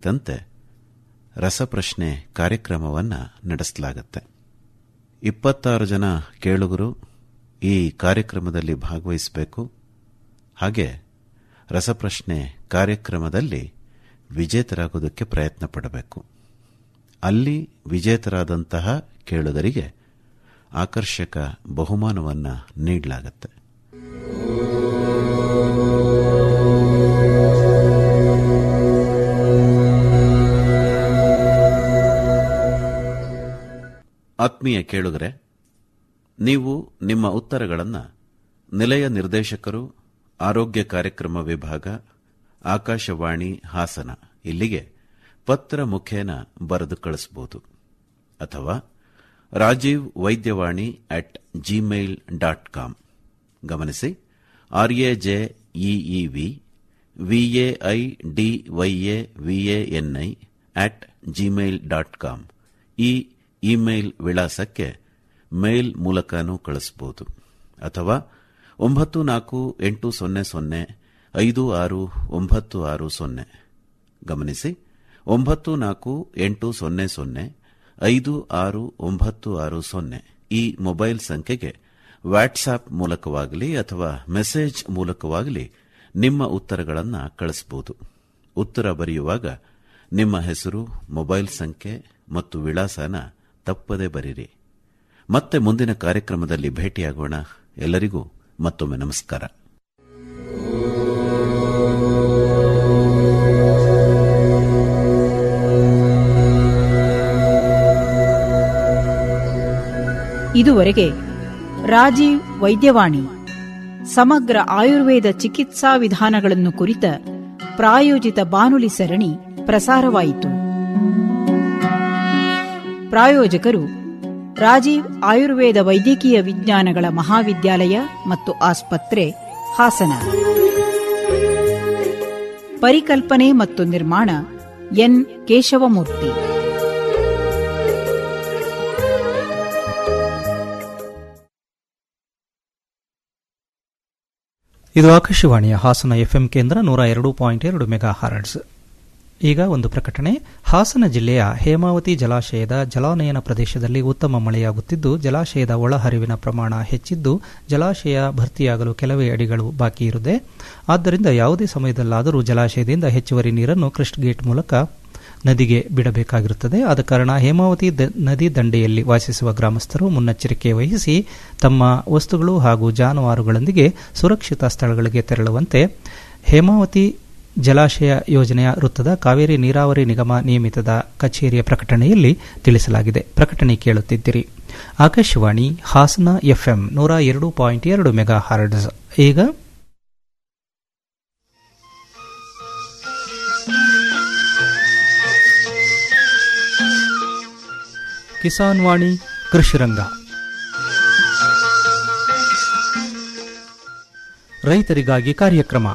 ಕುರಿತಂತೆ ರಸಪ್ರಶ್ನೆ ಕಾರ್ಯಕ್ರಮವನ್ನು ನಡೆಸಲಾಗುತ್ತೆ ಇಪ್ಪತ್ತಾರು ಜನ ಕೇಳುಗರು ಈ ಕಾರ್ಯಕ್ರಮದಲ್ಲಿ ಭಾಗವಹಿಸಬೇಕು ಹಾಗೆ ರಸಪ್ರಶ್ನೆ ಕಾರ್ಯಕ್ರಮದಲ್ಲಿ ವಿಜೇತರಾಗೋದಕ್ಕೆ ಪ್ರಯತ್ನ ಪಡಬೇಕು ಅಲ್ಲಿ ವಿಜೇತರಾದಂತಹ ಕೇಳುಗರಿಗೆ ಆಕರ್ಷಕ ಬಹುಮಾನವನ್ನು ನೀಡಲಾಗುತ್ತೆ ಆತ್ಮೀಯ ಕೇಳುಗರೆ ನೀವು ನಿಮ್ಮ ಉತ್ತರಗಳನ್ನು ನಿಲಯ ನಿರ್ದೇಶಕರು ಆರೋಗ್ಯ ಕಾರ್ಯಕ್ರಮ ವಿಭಾಗ ಆಕಾಶವಾಣಿ ಹಾಸನ ಇಲ್ಲಿಗೆ ಪತ್ರ ಮುಖೇನ ಬರೆದು ಕಳಿಸಬಹುದು ಅಥವಾ Rajeev Vaidyavani at Gmail dot com ಗಮನಿಸಿ R A J E E V V A I D Y A V A N I at Gmail dot com ಈ ಇಮೇಲ್ ವಿಳಾಸಕ್ಕೆ ಮೇಲ್ ಮೂಲಕನೂ ಕಳಿಸಬಹುದು ಅಥವಾ ಒಂಬತ್ತು ನಾಲ್ಕು ಎಂಟು ಸೊನ್ನೆ ಸೊನ್ನೆ ಐದು ಆರು ಒಂಬತ್ತು ಆರು ಸೊನ್ನೆ ಗಮನಿಸಿ ಒಂಬತ್ತು ನಾಲ್ಕು ಎಂಟು ಸೊನ್ನೆ ಸೊನ್ನೆ ಐದು ಆರು ಒಂಬತ್ತು ಆರು ಸೊನ್ನೆ ಈ ಮೊಬೈಲ್ ಸಂಖ್ಯೆಗೆ ವಾಟ್ಸ್ಆಪ್ ಮೂಲಕವಾಗಲಿ ಅಥವಾ ಮೆಸೇಜ್ ಮೂಲಕವಾಗಲಿ ನಿಮ್ಮ ಉತ್ತರಗಳನ್ನು ಕಳಿಸಬಹುದು ಉತ್ತರ ಬರೆಯುವಾಗ ನಿಮ್ಮ ಹೆಸರು ಮೊಬೈಲ್ ಸಂಖ್ಯೆ ಮತ್ತು ವಿಳಾಸನ ತಪ್ಪದೇ ಬರೀರಿ ಮತ್ತೆ ಮುಂದಿನ ಕಾರ್ಯಕ್ರಮದಲ್ಲಿ ಭೇಟಿಯಾಗೋಣ ಎಲ್ಲರಿಗೂ ಮತ್ತೊಮ್ಮೆ ನಮಸ್ಕಾರ ಇದುವರೆಗೆ ರಾಜೀವ್ ವೈದ್ಯವಾಣಿ ಸಮಗ್ರ ಆಯುರ್ವೇದ ಚಿಕಿತ್ಸಾ ವಿಧಾನಗಳನ್ನು ಕುರಿತ ಪ್ರಾಯೋಜಿತ ಬಾನುಲಿ ಸರಣಿ ಪ್ರಸಾರವಾಯಿತು ಪ್ರಾಯೋಜಕರು ರಾಜೀವ್ ಆಯುರ್ವೇದ ವೈದ್ಯಕೀಯ ವಿಜ್ಞಾನಗಳ ಮಹಾವಿದ್ಯಾಲಯ ಮತ್ತು ಆಸ್ಪತ್ರೆ ಹಾಸನ ಪರಿಕಲ್ಪನೆ ಮತ್ತು ನಿರ್ಮಾಣ ಎನ್ ಕೇಶವಮೂರ್ತಿ ಇದು ಆಕಾಶವಾಣಿಯ ಹಾಸನ ಎಫ್ಎಂ ಕೇಂದ್ರ ನೂರ ಎರಡು ಪಾಯಿಂಟ್ ಎರಡು ಮೆಗಾ ಹಾರ್ಡ್ಸ್ ಈಗ ಒಂದು ಪ್ರಕಟಣೆ ಹಾಸನ ಜಿಲ್ಲೆಯ ಹೇಮಾವತಿ ಜಲಾಶಯದ ಜಲಾನಯನ ಪ್ರದೇಶದಲ್ಲಿ ಉತ್ತಮ ಮಳೆಯಾಗುತ್ತಿದ್ದು ಜಲಾಶಯದ ಒಳಹರಿವಿನ ಪ್ರಮಾಣ ಹೆಚ್ಚಿದ್ದು ಜಲಾಶಯ ಭರ್ತಿಯಾಗಲು ಕೆಲವೇ ಅಡಿಗಳು ಬಾಕಿ ಇರುತ್ತದೆ ಆದ್ದರಿಂದ ಯಾವುದೇ ಸಮಯದಲ್ಲಾದರೂ ಜಲಾಶಯದಿಂದ ಹೆಚ್ಚುವರಿ ನೀರನ್ನು ಕ್ರಿಸ್ಟ್ ಗೇಟ್ ಮೂಲಕ ನದಿಗೆ ಬಿಡಬೇಕಾಗಿರುತ್ತದೆ ಆದ ಕಾರಣ ಹೇಮಾವತಿ ನದಿ ದಂಡೆಯಲ್ಲಿ ವಾಸಿಸುವ ಗ್ರಾಮಸ್ಥರು ಮುನ್ನೆಚ್ಚರಿಕೆ ವಹಿಸಿ ತಮ್ಮ ವಸ್ತುಗಳು ಹಾಗೂ ಜಾನುವಾರುಗಳೊಂದಿಗೆ ಸುರಕ್ಷಿತ ಸ್ಥಳಗಳಿಗೆ ತೆರಳುವಂತೆ ಹೇಮಾವತಿ ಜಲಾಶಯ ಯೋಜನೆಯ ವೃತ್ತದ ಕಾವೇರಿ ನೀರಾವರಿ ನಿಗಮ ನಿಯಮಿತದ ಕಚೇರಿಯ ಪ್ರಕಟಣೆಯಲ್ಲಿ ತಿಳಿಸಲಾಗಿದೆ ಪ್ರಕಟಣೆ ಕೇಳುತ್ತಿದ್ದಿರಿ ಆಕಾಶವಾಣಿ ಹಾಸನ ಎಫ್ಎಂ ನೂರ ಎರಡು ಪಾಯಿಂಟ್ ಎರಡು ಮೆಗಾ ಹಾರ್ಡ್ಸ್ ಈಗ ಕಿಸಾನ್ ವಾಣಿ ಕೃಷಿರಂಗ ರೈತರಿಗಾಗಿ ಕಾರ್ಯಕ್ರಮ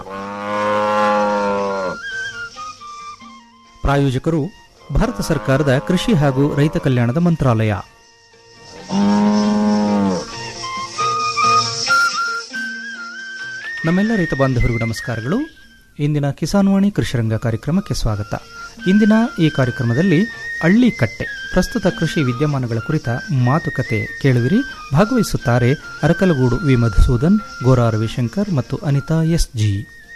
ಪ್ರಾಯೋಜಕರು ಭಾರತ ಸರ್ಕಾರದ ಕೃಷಿ ಹಾಗೂ ರೈತ ಕಲ್ಯಾಣದ ಮಂತ್ರಾಲಯ ನಮ್ಮೆಲ್ಲ ರೈತ ಬಾಂಧವರಿಗೂ ನಮಸ್ಕಾರಗಳು ಇಂದಿನ ಕಿಸಾನ್ವಾಣಿ ಕೃಷಿರಂಗ ಕಾರ್ಯಕ್ರಮಕ್ಕೆ ಸ್ವಾಗತ ಇಂದಿನ ಈ ಕಾರ್ಯಕ್ರಮದಲ್ಲಿ ಹಳ್ಳಿಕಟ್ಟೆ ಪ್ರಸ್ತುತ ಕೃಷಿ ವಿದ್ಯಮಾನಗಳ ಕುರಿತ ಮಾತುಕತೆ ಕೇಳುವಿರಿ ಭಾಗವಹಿಸುತ್ತಾರೆ ಅರಕಲಗೂಡು ವಿ ಮಧುಸೂದನ್ ಗೋರಾ ರವಿಶಂಕರ್ ಮತ್ತು ಅನಿತಾ ಎಸ್ ಜಿ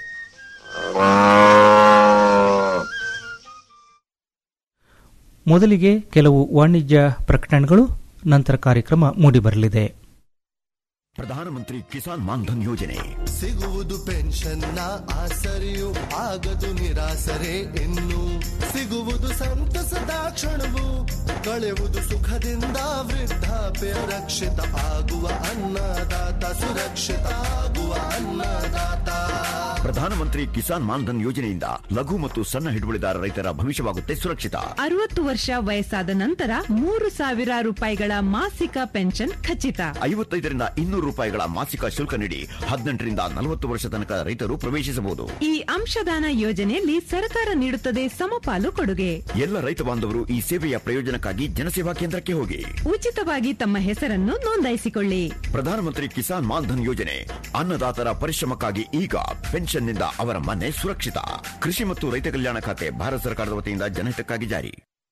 ಮೊದಲಿಗೆ ಕೆಲವು ವಾಣಿಜ್ಯ ಪ್ರಕಟಣೆಗಳು ನಂತರ ಕಾರ್ಯಕ್ರಮ ಮೂಡಿಬರಲಿದೆ ಪ್ರಧಾನಮಂತ್ರಿ ಕಿಸಾನ್ ಮಾನ್ಧನ್ ಯೋಜನೆ ಸಿಗುವುದು ಪೆನ್ಷನ್ನ ಆಸರೆಯು ಆಗದು ನಿರಾಸರೆ ಇನ್ನು ಸಿಗುವುದು ಸಂತಸದ ಕ್ಷಣವು ಕಳೆಯುವುದು ಸುಖದಿಂದ ವೃದ್ಧಾಪ್ಯ ರಕ್ಷಿತ ಆಗುವ ಅನ್ನದಾತ ಸುರಕ್ಷಿತ ಆಗುವ ಅನ್ನದಾತ ಪ್ರಧಾನಮಂತ್ರಿ ಕಿಸಾನ್ ಮಾನ್ಧನ್ ಯೋಜನೆಯಿಂದ ಲಘು ಮತ್ತು ಸಣ್ಣ ಹಿಡುವಳಿದಾರ ರೈತರ ಭವಿಷ್ಯವಾಗುತ್ತೆ ಸುರಕ್ಷಿತ ಅರವತ್ತು ವರ್ಷ ವಯಸ್ಸಾದ ನಂತರ ಮೂರು ಸಾವಿರ ರೂಪಾಯಿಗಳ ಮಾಸಿಕ ಪೆನ್ಷನ್ ಖಚಿತ ಐವತ್ತೈದರಿಂದ ಇನ್ನೂರು ರೂಪಾಯಿಗಳ ಮಾಸಿಕ ಶುಲ್ಕ ನೀಡಿ ಹದಿನೆಂಟರಿಂದ ನಲವತ್ತು ವರ್ಷ ತನಕ ರೈತರು ಪ್ರವೇಶಿಸಬಹುದು ಈ ಅಂಶದಾನ ಯೋಜನೆಯಲ್ಲಿ ಸರ್ಕಾರ ನೀಡುತ್ತದೆ ಸಮಪಾಲು ಕೊಡುಗೆ ಎಲ್ಲ ರೈತ ಬಾಂಧವರು ಈ ಸೇವೆಯ ಪ್ರಯೋಜನಕ್ಕಾಗಿ ಜನಸೇವಾ ಕೇಂದ್ರಕ್ಕೆ ಹೋಗಿ ಉಚಿತವಾಗಿ ತಮ್ಮ ಹೆಸರನ್ನು ನೋಂದಾಯಿಸಿಕೊಳ್ಳಿ ಪ್ರಧಾನಮಂತ್ರಿ ಕಿಸಾನ್ ಮಾನ್ಧನ್ ಯೋಜನೆ ಅನ್ನದಾತರ ಪರಿಶ್ರಮಕ್ಕಾಗಿ ಈಗ ಪೆನ್ಷನ್ ಪೆನ್ಷನ್ನಿಂದ ಅವರ ಮನೆ ಸುರಕ್ಷಿತ ಕೃಷಿ ಮತ್ತು ರೈತ ಕಲ್ಯಾಣ ಖಾತೆ ಭಾರತ ಸರ್ಕಾರದ ವತಿಯಿಂದ ಜನಹಿತಕ್ಕಾಗಿ ಜಾರಿ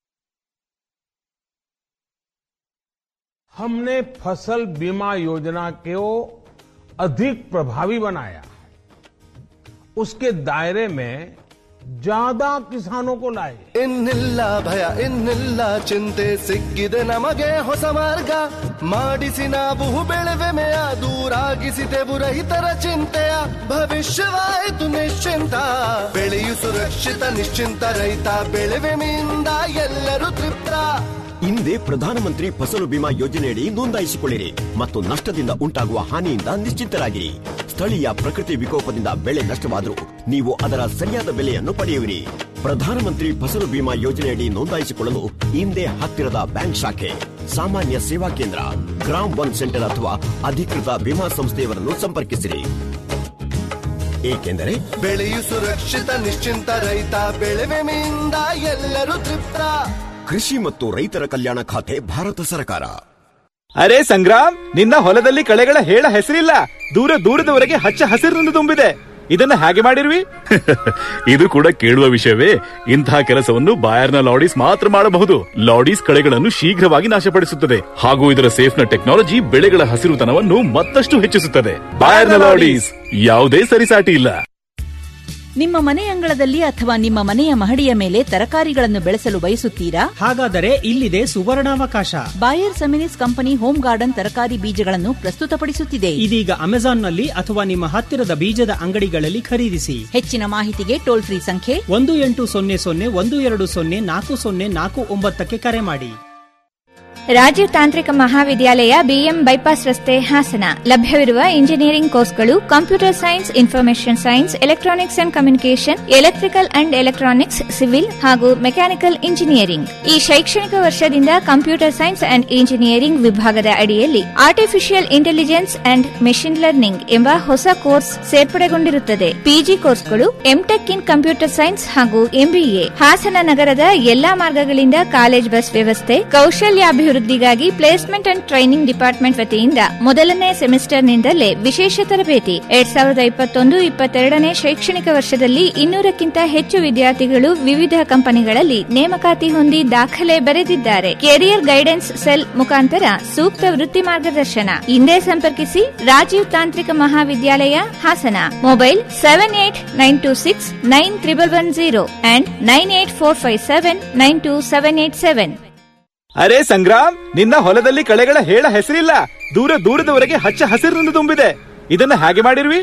हमने फसल बीमा योजना को अधिक प्रभावी बनाया उसके दायरे में ज्यादा किसानों को लाए ಇನ್ನಿಲ್ಲ ಭಯ ಇನ್ನಿಲ್ಲ ಚಿಂತೆ ಸಿಕ್ಕಿದೆ ನಮಗೆ ಹೊಸ ಮಾರ್ಗ ಮಾಡಿಸಿ ನಾವು ಬೆಳೆವೆಮೆಯ ದೂರಾಗಿಸಿದೆವು ರೈತರ ಚಿಂತೆಯ ಭವಿಷ್ಯವಾಯಿತು ನಿಶ್ಚಿಂತ ಬೆಳೆಯು ಸುರಕ್ಷಿತ ನಿಶ್ಚಿಂತ ರೈತ ಬೆಳೆವೆಮೆಯಿಂದ ಎಲ್ಲರೂ ತೃಪ್ತ ಹಿಂದೆ ಪ್ರಧಾನಮಂತ್ರಿ ಫಸಲು ಬಿಮಾ ಯೋಜನೆಯಡಿ ನೋಂದಾಯಿಸಿಕೊಳ್ಳಿರಿ ಮತ್ತು ನಷ್ಟದಿಂದ ಉಂಟಾಗುವ ಹಾನಿಯಿಂದ ನಿಶ್ಚಿಂತರಾಗಿರಿ ಸ್ಥಳೀಯ ಪ್ರಕೃತಿ ವಿಕೋಪದಿಂದ ಬೆಳೆ ನಷ್ಟವಾದರೂ ನೀವು ಅದರ ಸರಿಯಾದ ಬೆಲೆಯನ್ನು ಪಡೆಯುವಿರಿ ಪ್ರಧಾನಮಂತ್ರಿ ಫಸಲು ಬಿಮಾ ಯೋಜನೆಯಡಿ ನೋಂದಾಯಿಸಿಕೊಳ್ಳಲು ಹಿಂದೆ ಹತ್ತಿರದ ಬ್ಯಾಂಕ್ ಶಾಖೆ ಸಾಮಾನ್ಯ ಸೇವಾ ಕೇಂದ್ರ ಗ್ರಾಮ್ ಒನ್ ಸೆಂಟರ್ ಅಥವಾ ಅಧಿಕೃತ ವಿಮಾ ಸಂಸ್ಥೆಯವರನ್ನು ಸಂಪರ್ಕಿಸಿರಿ ಏಕೆಂದರೆ ಬೆಳೆಯು ಸುರಕ್ಷಿತ ನಿಶ್ಚಿಂತ ರೈತ ಬೆಳೆವೆಮೆಯಿಂದ ಎಲ್ಲರೂ ತೃಪ್ತ ಕೃಷಿ ಮತ್ತು ರೈತರ ಕಲ್ಯಾಣ ಖಾತೆ ಭಾರತ ಸರ್ಕಾರ ಅರೆ ಸಂಗ್ರಾಮ್ ನಿನ್ನ ಹೊಲದಲ್ಲಿ ಕಳೆಗಳ ಹೇಳ ಹೆಸರಿಲ್ಲ ದೂರ ದೂರದವರೆಗೆ ಹಚ್ಚ ಹಸಿರಿನಿಂದ ತುಂಬಿದೆ ಇದನ್ನ ಹಾಗೆ ಮಾಡಿರ್ವಿ ಇದು ಕೂಡ ಕೇಳುವ ವಿಷಯವೇ ಇಂತಹ ಕೆಲಸವನ್ನು ಬಾಯರ್ನ ಲಾಡೀಸ್ ಮಾತ್ರ ಮಾಡಬಹುದು ಲಾಡೀಸ್ ಕಳೆಗಳನ್ನು ಶೀಘ್ರವಾಗಿ ನಾಶಪಡಿಸುತ್ತದೆ ಹಾಗೂ ಇದರ ಸೇಫ್ನ ಟೆಕ್ನಾಲಜಿ ಬೆಳೆಗಳ ಹಸಿರುತನವನ್ನು ಮತ್ತಷ್ಟು ಹೆಚ್ಚಿಸುತ್ತದೆ ಬಾಯರ್ನ ಲಾಡೀಸ್ ಯಾವುದೇ ಸರಿಸಾಟಿ ಇಲ್ಲ ನಿಮ್ಮ ಮನೆ ಅಂಗಳದಲ್ಲಿ ಅಥವಾ ನಿಮ್ಮ ಮನೆಯ ಮಹಡಿಯ ಮೇಲೆ ತರಕಾರಿಗಳನ್ನು ಬೆಳೆಸಲು ಬಯಸುತ್ತೀರಾ ಹಾಗಾದರೆ ಇಲ್ಲಿದೆ ಸುವರ್ಣಾವಕಾಶ Bayer Seminis company home garden ತರಕಾರಿ ಬೀಜಗಳನ್ನು ಪ್ರಸ್ತುತಪಡಿಸುತ್ತಿದೆ ಇದೀಗ ಅಮೆಜಾನ್ನಲ್ಲಿ ಅಥವಾ ನಿಮ್ಮ ಹತ್ತಿರದ ಬೀಜದ ಅಂಗಡಿಗಳಲ್ಲಿ ಖರೀದಿಸಿ ಹೆಚ್ಚಿನ ಮಾಹಿತಿಗೆ ಟೋಲ್ ಫ್ರೀ ಸಂಖ್ಯೆ ಒಂದು ಎಂಟು ಸೊನ್ನೆ ಸೊನ್ನೆ ಒಂದು ಎರಡು ಸೊನ್ನೆ ನಾಲ್ಕು ಸೊನ್ನೆ ನಾಲ್ಕು ಒಂಬತ್ತಕ್ಕೆ ಕರೆ ಮಾಡಿ ರಾಜೀವ್ ತಾಂತ್ರಿಕ ಮಹಾವಿದ್ಯಾಲಯ ಬಿಎಂ ಬೈಪಾಸ್ ರಸ್ತೆ ಹಾಸನ ಲಭ್ಯವಿರುವ ಇಂಜಿನಿಯರಿಂಗ್ ಕೋರ್ಸ್ಗಳು computer science information science electronics and communication electrical and electronics civil ಹಾಗೂ ಮೆಕ್ಯಾನಿಕಲ್ ಇಂಜಿನಿಯರಿಂಗ್ ಈ ಶೈಕ್ಷಣಿಕ ವರ್ಷದಿಂದ ಕಂಪ್ಯೂಟರ್ ಸೈನ್ಸ್ ಅಂಡ್ ಇಂಜಿನಿಯರಿಂಗ್ ವಿಭಾಗದ ಅಡಿಯಲ್ಲಿ artificial intelligence and machine learning ಎಂಬ ಹೊಸ ಕೋರ್ಸ್ ಸೇರ್ಪಡೆಗೊಂಡಿರುತ್ತದೆ ಪಿಜಿ ಕೋರ್ಸ್ಗಳು ಎಂಟೆಕ್ ಇನ್ ಕಂಪ್ಯೂಟರ್ ಸೈನ್ಸ್ ಹಾಗೂ ಎಂಬಿಎ ಹಾಸನ ನಗರದ ಎಲ್ಲಾ ಮಾರ್ಗಗಳಿಂದ ಕಾಲೇಜ್ ಬಸ್ ವ್ಯವಸ್ಥೆ ಕೌಶಲ್ಯಾಭಿವೃದ್ಧಿಗಾಗಿ ಪ್ಲೇಸ್ಮೆಂಟ್ ಅಂಡ್ ಟ್ರೈನಿಂಗ್ ಡಿಪಾರ್ಟ್ಮೆಂಟ್ ವತಿಯಿಂದ ಮೊದಲನೇ ಸೆಮಿಸ್ಟರ್ನಿಂದಲೇ ವಿಶೇಷ ತರಬೇತಿ ಎರಡ್ ಸಾವಿರದ ಇಪ್ಪತ್ತೊಂದು ಇಪ್ಪತ್ತೆರಡನೇ ಶೈಕ್ಷಣಿಕ ವರ್ಷದಲ್ಲಿ ಇನ್ನೂರಕ್ಕಿಂತ ಹೆಚ್ಚು ವಿದ್ಯಾರ್ಥಿಗಳು ವಿವಿಧ ಕಂಪನಿಗಳಲ್ಲಿ ನೇಮಕಾತಿ ಹೊಂದಿ ದಾಖಲೆ ಬರೆದಿದ್ದಾರೆ ಕೆರಿಯರ್ ಗೈಡೆನ್ಸ್ ಸೆಲ್ ಮುಖಾಂತರ ಸೂಕ್ತ ವೃತ್ತಿ ಮಾರ್ಗದರ್ಶನ ಹಿಂದೆ ಸಂಪರ್ಕಿಸಿ ರಾಜೀವ್ ತಾಂತ್ರಿಕ ಮಹಾವಿದ್ಯಾಲಯ Hassan mobile seven eight nine two six nine triple one zero and nine eight four five seven nine two seven eight seven ಅರೆ ಸಂಗ್ರಾಮ್ ನಿನ್ನ ಹೊಲದಲ್ಲಿ ಕಳೆಗಳ ಹೇಳ ಹೆಸರಿಲ್ಲ ದೂರ ದೂರದವರೆಗೆ ಹಚ್ಚ ಹಸಿರಿನಿಂದ ತುಂಬಿದೆ ಇದನ್ನ ಹಾಗೆ ಮಾಡಿರ್ವಿ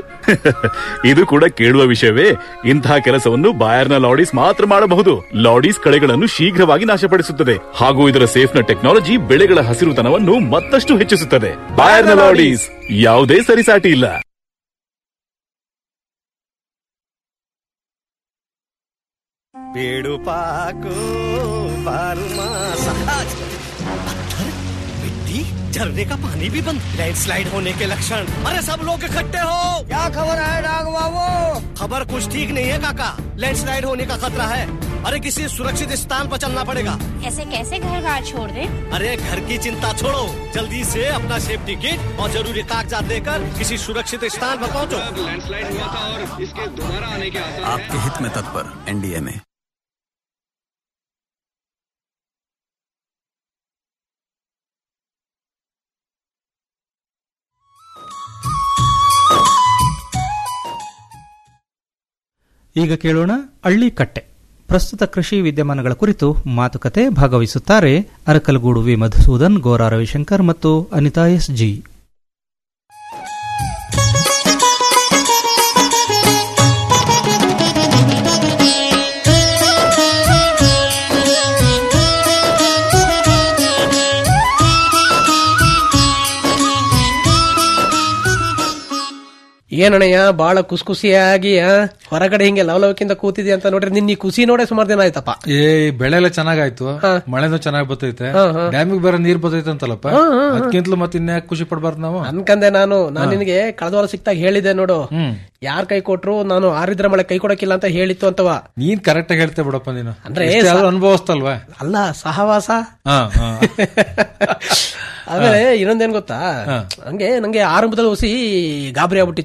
ಇದು ಕೂಡ ಕೇಳುವ ವಿಷಯವೇ ಇಂತಹ ಕೆಲಸವನ್ನು ಬಾಯರ್ನ ಲಾಡೀಸ್ ಮಾತ್ರ ಮಾಡಬಹುದು ಲಾಡೀಸ್ ಕಳೆಗಳನ್ನು ಶೀಘ್ರವಾಗಿ ನಾಶಪಡಿಸುತ್ತದೆ ಹಾಗೂ ಇದರ ಸೇಫ್ನ ಟೆಕ್ನಾಲಜಿ ಬೆಳೆಗಳ ಹಸಿರುತನವನ್ನು ಮತ್ತಷ್ಟು ಹೆಚ್ಚಿಸುತ್ತದೆ ಬಾಯರ್ನ ಲಾಡೀಸ್ ಯಾವುದೇ ಸರಿಸಾಟಿ ಇಲ್ಲ पेड़ों पाको बारू मास आज पत्थर मिट्टी झरने का पानी भी बंद लैंडस्लाइड होने के लक्षण अरे सब लोग इकट्ठे हो क्या खबर है डाग बाबू खबर कुछ ठीक नहीं है काका लैंडस्लाइड होने का खतरा है अरे किसी सुरक्षित स्थान पर चलना पड़ेगा ऐसे कैसे घर बार छोड़ दे अरे घर की चिंता छोड़ो जल्दी से अपना सेफ्टी किट और जरूरी कागजात लेकर किसी सुरक्षित स्थान पर पहुंचो लैंडस्लाइड हुआ था और इसके दोबारा आने के आसार आपके हित में तत्पर एनडीए में ಈಗ ಕೇಳೋಣ ಹಳ್ಳಿಕಟ್ಟೆ ಪ್ರಸ್ತುತ ಕೃಷಿ ವಿದ್ಯಮಾನಗಳ ಕುರಿತು ಮಾತುಕತೆ ಭಾಗವಹಿಸುತ್ತಾರೆ ಅರಕಲಗೂಡು ವಿ ಮಧುಸೂದನ್ ಗೋರಾ ರವಿಶಂಕರ್ ಮತ್ತು ಅನಿತಾ ಎಸ್ ಜಿ ಏನಣ್ಣಯ್ಯ ಬಾಳ ಖುಷಿ ಖುಷಿಯಾಗಿ ಆ, ಹೊರಗಡೆ ಹಿಂಗೆ ಲವಲವಿಕಿಂದ ಕೂತಿದ್ಯಾ ಅಂತ ನೋಡ್ರಿ ನಿನ್ನ ಈ ಖುಷಿ ನೋಡೇ ಸುಮಾರು ದಿನ ಆಯ್ತಪ್ಪ ಏ ಬೆಳೆ ಎಲ್ಲ ಚೆನ್ನಾಗಾಯ್ತು ಮಳೆನೂ ಚೆನ್ನಾಗಿ ಬರ್ತೈತೆ ಡ್ಯಾಮಿಗೆ ಬೇರೆ ನೀರ್ ಬರ್ತೈತೆ ಅಂತಲ್ಲಪ್ಪ ಅದಕ್ಕಿಂತಲೂ ಮತ್ತೆ ಇನ್ಯಾಕ್ ಖುಷಿ ಪಡ್ಬಾರ್ದು ನಾವು ಅನ್ಕಂದೆ ನಾನು ನಾನ್ ನಿನಗೆ ಕಳೆದ ವಾರ ಸಿಕ್ತಾಗ ಹೇಳಿದೆ ನೋಡು ಯಾರ್ ಕೈ ಕೊಟ್ರು ನಾನು ಆರಿದ್ರ ಮಳೆ ಕೈ ಕೊಡಕ್ಕಿಲ್ಲ ಅಂತ ಹೇಳಿತ್ತು ಅಂತವ ನೀನ್ ಕರೆಕ್ಟ್ ಆಗಿ ಹೇಳ್ತೇ ಬಿಡಪ್ಪ ನೀನು ಅಂದ್ರೆ ಎಷ್ಟೇ ಆದ್ರೂ ಸ- ಅನುಭವಿಸ್ತಲ್ವಾ ಅಲ್ಲ ಸಹವಾಸ ಹಾ ಹಾ ಆಮೇಲೆ ಇನ್ನೊಂದೇನ್ ಗೊತ್ತಾ ಹಂಗೆ ನಂಗೆ ಆರಂಭದಲ್ಲಿ ಹೊಸಿ ಗಾಬರಿ ಆಗ್ಬಿಟ್ಟಿತ್ತು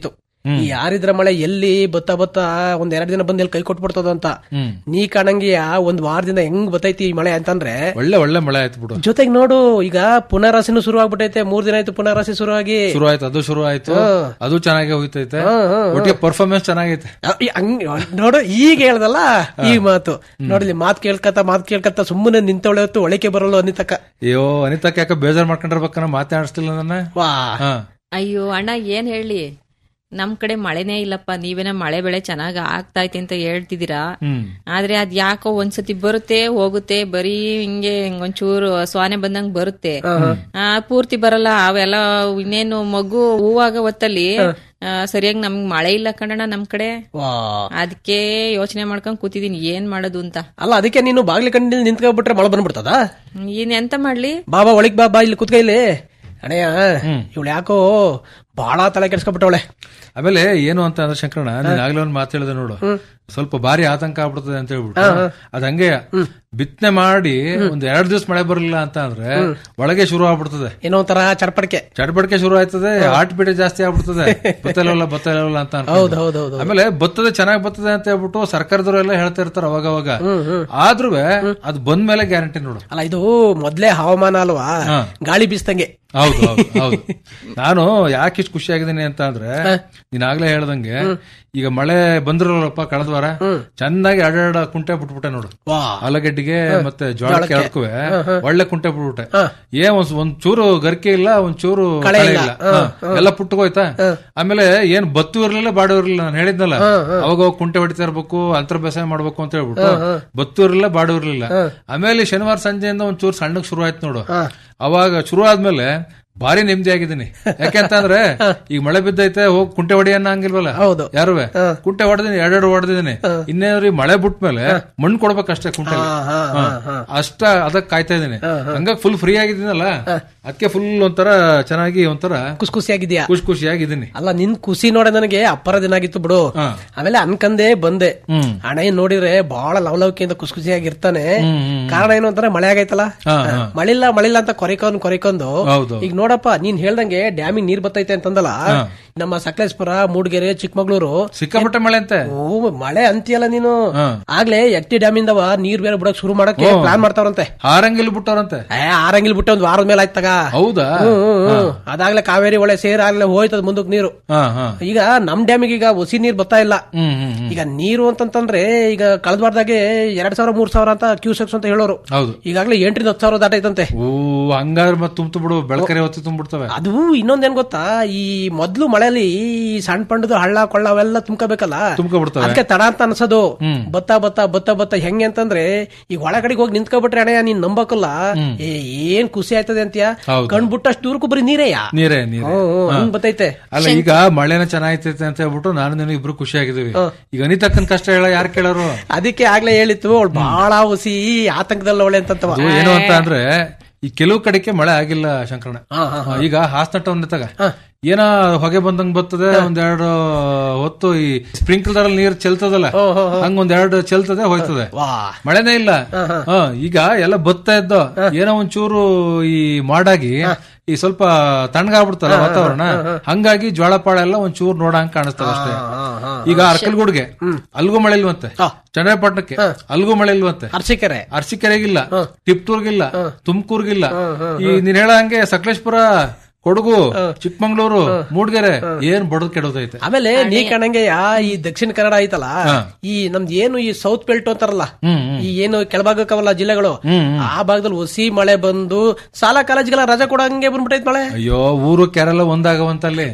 ಈ ಯಾರಿದ್ರ ಮಳೆ ಎಲ್ಲಿ ಬತ್ತಾ ಬತ್ತಾ ಒಂದ್ ಎರಡ್ ದಿನ ಬಂದ್ ಎಲ್ಲಿ ಕೈ ಕೊಟ್ಬಿಡ್ತದ ಅಂತ ಹ್ಮ್. ನೀ ಕಾಣಂಗಿಯ ಒಂದ್ ವಾರದಿಂದ ಹೆಂಗ್ ಬತ್ತೈತಿ ಈ ಮಳೆ ಅಂತಂದ್ರೆ ಒಳ್ಳೆ ಒಳ್ಳೆ ಮಳೆ ಆಯ್ತು ಬಿಡು ಜೊತೆಗ್ ನೋಡು ಈಗ ಪುನರಾಸಿನೂ ಶುರು ಆಗ್ಬಿಟ್ಟೈತೆ ಮೂರ್ ದಿನ ಆಯ್ತು ಪುನರಾಸಿ ಶುರು ಆಗಿ ಶುರು ಆಯ್ತು ಅದು ಶುರು ಆಯ್ತು ಹಾ. ಅದು ಚೆನ್ನಾಗಿ ಹೋಯ್ತೈತೆ ಹಾ, ಹಾ, ಹಾ. ಒಟ್ಟಿಗೆ ಪರ್ಫಾರ್ಮೆನ್ಸ್ ಚೆನ್ನಾಗೈತೆ ಅ- ಈ ಹಂಗ್ ನೋಡು ಈಗ ಹೇಳ್ದಲ್ಲ ಈ ಮಾತು ನೋಡಿಲಿ ಮಾತ್ ಕೇಳ್ಕತ್ತ ಮಾತ್ ಕೇಳ್ಕತ್ತ ಸುಮ್ಮನೆ ನಿಂತೊಳೆ ಹೊತ್ತು ಒಳಕೆ ಬರಲ್ಲ ಅನ್ನಿತಕ್ಕ ಅಯ್ಯೋ ಅನಿತಕ್ಕ ಯಾಕೆ ಬೇಜಾರ್ ಮಾಡ್ಕೊಂಡಿರ್ಬೇಕನ್ನ ಮಾತಾಡಿಸ್ತಿಲ್ಲ ನನ್ನ ವಾ ಹಾ ಅಯ್ಯೋ ಅಣ್ಣ ಏನ್ ಹೇಳಿ ನಮ್ ಕಡೆ ಮಳೆನೇ ಇಲ್ಲಪ್ಪ ನೀವೇನ ಮಳೆ ಬೆಳೆ ಚೆನ್ನಾಗ್ ಆಗ್ತೈತೆ ಅಂತ ಹೇಳ್ತಿದ್ದೀರಾ ಹ್ಮ್ ಆದ್ರೆ ಅದ್ ಯಾಕೋ ಒಂದ್ಸತಿ ಬರುತ್ತೆ ಹೋಗುತ್ತೆ ಬರೀ ಹಿಂಗೆ ಒಂಚೂರು ಸ್ವಾನೆ ಬಂದಂಗ್ ಬರುತ್ತೆ ಆ ಪೂರ್ತಿ ಬರಲ್ಲ ಅವೆಲ್ಲ ಇನ್ನೇನು ಮಗು ಹೂವಾಗ ಹೊತ್ತಲ್ಲಿ ಆ, ಸರಿಯಾಗಿ ನಮ್ಗ್ ಮಳೆ ಇಲ್ಲ ಕಣಣ್ಣ ನಮ್ ಕಡೆ ವಾ ಅದಕ್ಕೆ ಯೋಚನೆ ಮಾಡ್ಕೊಂಡ್ ಕೂತಿದೀನಿ ಏನ್ ಮಾಡೋದು ಅಂತ ಅಲ್ಲ ಅದಕ್ಕೆ ನೀನು ಬಾಗ್ಲಿ ಕಂಡಿಲ್ ನಿಂತ್ಕೊಂಡ್ಬಿಟ್ರೆ ಮಳೆ ಬಂದ್ಬಿಡ್ತದ ಇನ್ ಎಂತ ಮಾಡ್ಲಿ ಬಾಬಾ ಒಳಗ್ ಬಾ ಬಾ ಇಲ್ಲಿ ಕುತ್ಕ ಇಲ್ಲಿ ಅಣ್ಣಯ್ಯ ಇವಳು ಯಾಕೋ ಬಹಳ ತಲೆ ಕೆಡ್ಸ್ಕೊಬಿಟ್ಟವಳೆ ಆಮೇಲೆ ಏನು ಅಂತ ಅಂದ್ರೆ ಶಂಕರಣ್ಣ ನೀನ್ ಆಗ್ಲೇ ಒಂದ್ ಮಾತು ಹೇಳಿದೆ ನೋಡು ಸ್ವಲ್ಪ ಭಾರಿ ಆತಂಕ ಆಗ್ಬಿಡ್ತದೆ ಅಂತ ಹೇಳ್ಬಿಟ್ಟು ಅದ್ ಹಂಗೆ ಬಿತ್ತನೆ ಮಾಡಿ ಒಂದ್ ಎರಡ್ ದಿವಸ ಮಳೆ ಬರಲಿಲ್ಲ ಅಂತ ಅಂದ್ರೆ ಒಳಗೆ ಶುರು ಆಗ್ಬಿಡ್ತದೆ ಏನೋ ಒಂಥರ ಚಡ್ಪಡಿಕೆ ಚಟಪಟಿಕೆ ಶುರು ಆಯ್ತದೆ ಹಾರ್ಟ್ ಬೀಟ್ ಜಾಸ್ತಿ ಆಗ್ಬಿಡ್ತದೆ ಬತ್ತಲವಲ್ಲ ಬತ್ತಲವಲ್ಲ ಅಂತ ಅನ್ಕೊಂಡು. ಹೌದು, ಹೌದು, ಹೌದು. ಆಮೇಲೆ ಬತ್ತದ ಚೆನ್ನಾಗ್ ಬರ್ತದೆ ಅಂತ ಹೇಳ್ಬಿಟ್ಟು ಸರ್ಕಾರದವರು ಎಲ್ಲ ಹೇಳ್ತಾ ಇರ್ತಾರ ಅವಾಗ ಅವಾಗ ಆದ್ರೂ ಅದ್ ಬಂದ್ಮೇಲೆ ಗ್ಯಾರಂಟಿ ನೋಡು ಅಲ್ಲ ಇದು ಮೊದ್ಲೇ ಹವಾಮಾನ ಅಲ್ವಾ ಹಾ. ಗಾಳಿ ಬೀಸ್ದಂಗೆ ಹೌದು ಹೌದು ಹೌದು ನಾನು ಯಾಕೆ ಇಷ್ಟು ಖುಷಿ ಆಗಿದ್ದೀನಿ ಅಂತ ಅಂದ್ರೆ ನೀನ್ ಆಗ್ಲೇ ಹೇಳ್ದಂಗೆ ಈಗ ಮಳೆ ಬಂದಿರಲ್ಲಪ್ಪ ಕಳೆದ ವಾರ ಚೆನ್ನಾಗಿ ಎರಡೆರಡು ಕುಂಟೆ ಬಿಟ್ಬಿಟ್ಟೆ ನೋಡು ವಾ ಆಲೂಗಡ್ಡಿಗೆ ಮತ್ತೆ ಜೋಳಕ್ಕೆ ಜೋಳಕ್ಕೆ. ಎರಡ್ಕುವೆ ಒಳ್ಳೆ ಕುಂಟೆ ಬಿಟ್ಬಿಟ್ಟೆ ಏನ್ ಒಂದ್ ಒಂದ್ ಚೂರು ಗರಿಕೆ ಇಲ್ಲ ಒಂದ್ ಚೂರು ಕಳೆ ಕಳೆ ಇಲ್ಲ. ಇಲ್ಲ ಹಾ, ಎಲ್ಲ ಪುಟ್ಟಗೋಯ್ತಾ ಆಮೇಲೆ ಏನ್ ಬತ್ತು ಇರ್ಲಿಲ್ಲ ಬಾಡು ಇರ್ಲಿಲ್ಲ ನಾನು ಹೇಳಿದ್ನಲ್ಲ ಅವಾಗ ಅವಾಗ ಕುಂಟೆ ಹೊಡಿತಾ ಇರ್ಬೇಕು ಅಂತರ ಬೇಸಾಯ ಮಾಡ್ಬೇಕು ಅಂತ ಹೇಳ್ಬಿಟ್ಟು ಬತ್ತು ಇರ್ಲಿಲ್ಲ ಬಾಡು ಇರ್ಲಿಲ್ಲ ಆಮೇಲೆ ಶನಿವಾರ ಸಂಜೆಯಿಂದ ಒಂದ್ ಚೂರು ಸಣ್ಣಗ್ ಶುರು ಆಯ್ತು ನೋಡು ಅವಾಗ ಶುರು ಆದ್ಮೇಲೆ ಭಾರಿ ನೆಮ್ಮದಿ ಆಗಿದ್ದೀನಿ ಯಾಕೆಂತಂದ್ರೆ ಈಗ ಮಳೆ ಬಿದ್ದೈತೆ ಹೋಗಿ ಕುಂಟೆ ಹೊಡಿ ಅನ್ನೋ ಹಂಗಿಲ್ವಲ್ಲ ಹೌದು. ಯಾರುವೆ ಕುಂಟೆ ಹೊಡೆದಿನಿ ಎರಡೆರಡು ಹೊಡೆದಿದ್ದೀನಿ ಇನ್ನೇನ್ರಿ ಮಳೆ ಬಿಟ್ಮೇಲೆ ಮಣ್ಣು ಕೊಡ್ಬೇಕಷ್ಟೇ ಕುಂಟೆ ಹಾ, ಹಾ, ಹಾ. ಅಷ್ಟ ಅದಕ್ ಕಾಯ್ತಾ ಇದೀನಿ ಹಂಗಾಗಿ ಫುಲ್ ಫ್ರೀ ಆಗಿದ್ದೀನಲ್ಲ ಅದಕ್ಕೆ ಫುಲ್ ಒಂಥರ ಚೆನ್ನಾಗಿ ಒಂಥರ ಖುಷಿ ಖುಷಿಯಾಗಿದ್ಯಾ ಖುಷಿ ಖುಷಿಯಾಗಿದ್ದೀನಿ ಅಲ್ಲ ನಿನ್ ಖುಷಿ ನೋಡ ನನಗೆ ಅಪ್ಪರ ದಿನ ಆಗಿತ್ತು ಬಿಡು ಹಾ. ಆಮೇಲೆ ಅನ್ಕಂದೆ ಬಂದೆ ಹ್ಮ್. ಹಣ ನೋಡಿದ್ರೆ ಬಹಳ ಲವಲವಿಕೆಯಿಂದ ಖುಷಿ ಖುಷಿಯಾಗಿರ್ತಾನೆ ಹ್ಮ್, ಹ್ಮ್. ಕಾರಣ ಏನು ಅಂತಾರೆ ಮಳೆ ಆಗೈತಲ್ಲ ಹಾ, ಹಾ. ಮಳಿಲ್ಲ ಮಳಿಲ್ಲ ಅಂತ ಕೊರೆಕೊಂಡ್ ಕೊರೆಕೊಂಡು ಹೌದು. ಈಗ ನೋಡಪ್ಪ ನೀನ್ ಹೇಳ್ದಂಗೆ ಡ್ಯಾಮಿಗೆ ನೀರ್ ಬತ್ತೈತೆ ಅಂತಂದಲ್ಲ ನಮ್ಮ ಸಕಲೇಶ್ಪುರ ಮೂಡಿಗೆರೆ ಚಿಕ್ಕಮಗಳೂರು ಸಿಕ್ಕಾಪಟ್ಟೆ ಮಳೆ ಅಂತೆ ಓ ಮಳೆ ಅಂತೀಯಲ್ಲ ನೀನು ಹಾ. ಆಗ್ಲೇ ಎಟ್ಟಿ ಡ್ಯಾಮಿಂದವ ನೀರ್ ಬೇರೆ ಬಿಡಕ್ ಶುರು ಮಾಡಕ್ಕೆ ಓ. ಪ್ಲಾನ್ ಮಾಡ್ತಾವ್ರಂತೆ ಹಾರಂಗಿಲ್ ಬಿಟ್ಟವ್ರಂತೆ ಏ ಆರಂಗಿಲ್ ಬಿಟ್ಟು ಒಂದ್ ವಾರದ ಮೇಲೆ ಆಯ್ತಾಗ ಹೌದಾ ಹ್ಮ್, ಹ್ಮ್, ಹ್ಮ್. ಅದಾಗ್ಲೇ ಕಾವೇರಿ ಒಳೆ ಸೇರ್ ಆಗ್ಲೇ ಹೋಯ್ತದ ಮುಂದಕ್ ನೀರು ಹಾ ಹಾ ಈಗ ನಮ್ ಡ್ಯಾಮಿಗೆ ಈಗ ಹೊಸಿ ನೀರ್ ಬರ್ತಾ ಇಲ್ಲ ಹ್ಮ್ ಹ್ಮ್ ಹ್ಮ್. ಈಗ ನೀರು ಅಂತಂತಂದ್ರೆ ಈಗ ಕಳೆದ ವಾರದಾಗೆ ಎರಡ್ ಸಾವಿರ ಮೂರ್ ಸಾವಿರ ಅಂತ ಕ್ಯೂಸೆಕ್ಸ್ ಅಂತ ಹೇಳೋರು ಹೌದು ಈಗಾಗ್ಲೇ ಎಂಟರಿಂದ ಹತ್ತು ಸಾವಿರ ದಾಟೈತಂತೆ ಓ ಹಂಗಾದ್ರೆ ಮತ್ತೆ ತುಂಬ ಬಿಡು ಬೆಳಕರೆ ಹೊತ್ತಿ ತುಂಬಿಡ್ತವೆ ಅದು ಇನ್ನೊಂದೇನ್ ಗೊತ್ತಾ ಈ ಮೊದ್ಲು ಮಳೆಯಲ್ಲಿ ಈ ಸಣ್ಣ ಪಂಡದು ಹಳ್ಳ ಕೊಳ್ಳ ಅವೆಲ್ಲ ತುಂಬ್ಕೋಬೇಕಲ್ಲ ತುಂಬ್ಕೊಬಿಡ್ತವೆ. ಅದಕ್ಕೆ ತಡ ಅಂತ ಅನ್ಸೋದು ಹ್ಮ್. ಬತ್ತ ಬತ್ತ ಬತ್ತ ಬತ್ತ ಹೆಂಗೆ ಅಂತಂದ್ರೆ ಈಗ ಒಳಗಡೆಗೆ ಹೋಗಿ ನಿಂತ್ಕೊಬಿಟ್ರೆ ಅಣ್ಣ ನೀನ್ ನಂಬಕಲ್ಲ ಏ ಏನ್ ಖುಷಿ ಆಯ್ತದೆ ಅಂತೀಯ ಹೌದು. ಕಣ್ಬಿಟ್ಟಷ್ಟು ದೂರಕ್ಕೂ ಬರೀ ನೀರೇಯ ನೀರೇ ನೀರೇ ಹ್ಮ್, ಹ್ಮ್, ಹಾ. ಹಂಗ್ ಬತ್ತೈತೆ ಅಲ್ಲ ಈಗ ಮಳೆನ ಚೆನ್ನಾಗೈತೈತೆ ಅಂತ ಹೇಳ್ಬಿಟ್ಟು ನಾನು ನೀನು ಇಬ್ರು ಖುಷಿ ಆಗಿದೀವಿ ಈಗ ಅನಿತಕ್ಕನ್ ಕಷ್ಟ ಹೇಳ ಯಾರು ಕೇಳೋರು ಅದಕ್ಕೆ ಆಗ್ಲೇ ಹೇಳಿತ್ತು ಅವಳು ಬಹಳ ಹುಸಿ ಆತಂಕದಲ್ಲಿ ಅವಳೆ ಅಂತಂತವ ಅದು ಏನು ಅಂತ ಅಂದ್ರೆ ಈ ಕೆಲವು ಕಡೆಗೆ ಮಳೆ ಆಗಿಲ್ಲ ಶಂಕರಣ್ಣ ಈಗ ಹಾಸನ ಟೌನ್ ತಗ ಏನ ಹೊಗೆ ಬಂದಂಗ್ ಬರ್ತದೆ ಒಂದೆರಡು ಹೊತ್ತು ಈ ಸ್ಪ್ರಿಂಕ್ಲರ್ ಅಲ್ಲಿ ನೀರ್ ಚೆಲ್ತದಲ್ಲ ಹಂಗ ಒಂದೆರಡು ಚೆಲ್ತದೆ ಹೋಯ್ತದೆ ಮಳೆನೇ ಇಲ್ಲ ಹ, ಈಗ ಎಲ್ಲ ಬತ್ತಾ ಇದ್ದೋ ಏನೋ ಒಂಚೂರು ಈ ಮಾಡಾಗಿ ಈ ಸ್ವಲ್ಪ ತಣ್ಣಗಾಗ್ಬಿಡ್ತಲ್ಲ ವಾತಾವರಣ ಹಂಗಾಗಿ ಜ್ವಾಳ ಪಾಳ ಎಲ್ಲ ಒಂಚೂರು ನೋಡಂಗ್ ಕಾಣಿಸ್ತದೆ ಅಷ್ಟೇ ಈಗ ಅರ್ಕಲ್ಗೂಡ್ಗೆ ಅಲ್ಗೂ ಮಳೆ ಇಲ್ವಂತೆ ಚನ್ನಪಟ್ಟಣಕ್ಕೆ ಅಲ್ಗೂ ಮಳೆ ಇಲ್ವಂತೆ ಅರ್ಸಿಕೆರೆ ಅರ್ಸಿಕೆರೆಗಿಲ್ಲ ಟಿಪ್ಟೂರ್ಗಿಲ್ಲ ತುಮಕೂರ್ಗಿಲ್ಲ ಈ ನೀನ್ ಹೇಳ ಹಂಗೆ ಸಕಲೇಶ್ಪುರ ಕೊಡಗು ಚಿಕ್ಕಮಂಗ್ಳೂರು ಮೂಡ್ಗೆರೆ ಏನ್ ಬಡದ್ ಕೆಡೋದೈತೆ ಆಮೇಲೆ ನೀ ಕಣಂಗೆ ಈ ದಕ್ಷಿಣ ಕನ್ನಡ ಐತಲ್ಲ ಈ ನಮ್ದು ಏನು ಈ ಸೌತ್ ಬೆಲ್ಟ್ ಅಂತಾರಲ್ಲ ಈ ಏನು ಕೆಳಭಾಗಕ್ಕವಲ್ಲ ಜಿಲ್ಲೆಗಳು ಆ ಭಾಗದಲ್ಲಿ ಹೊಸಿ ಮಳೆ ಬಂದು ಶಾಲಾ ಕಾಲೇಜ್ಗೆಲ್ಲ ರಜಾ ಕೊಡಂಗೆ ಬಂದ್ಬಿಟ್ಟೈತ್ ಮಳೆ ಅಯ್ಯೋ ಊರು ಕೆರೆಲ್ಲ ಒಂದಾಗವಂತಲ್ಲಿ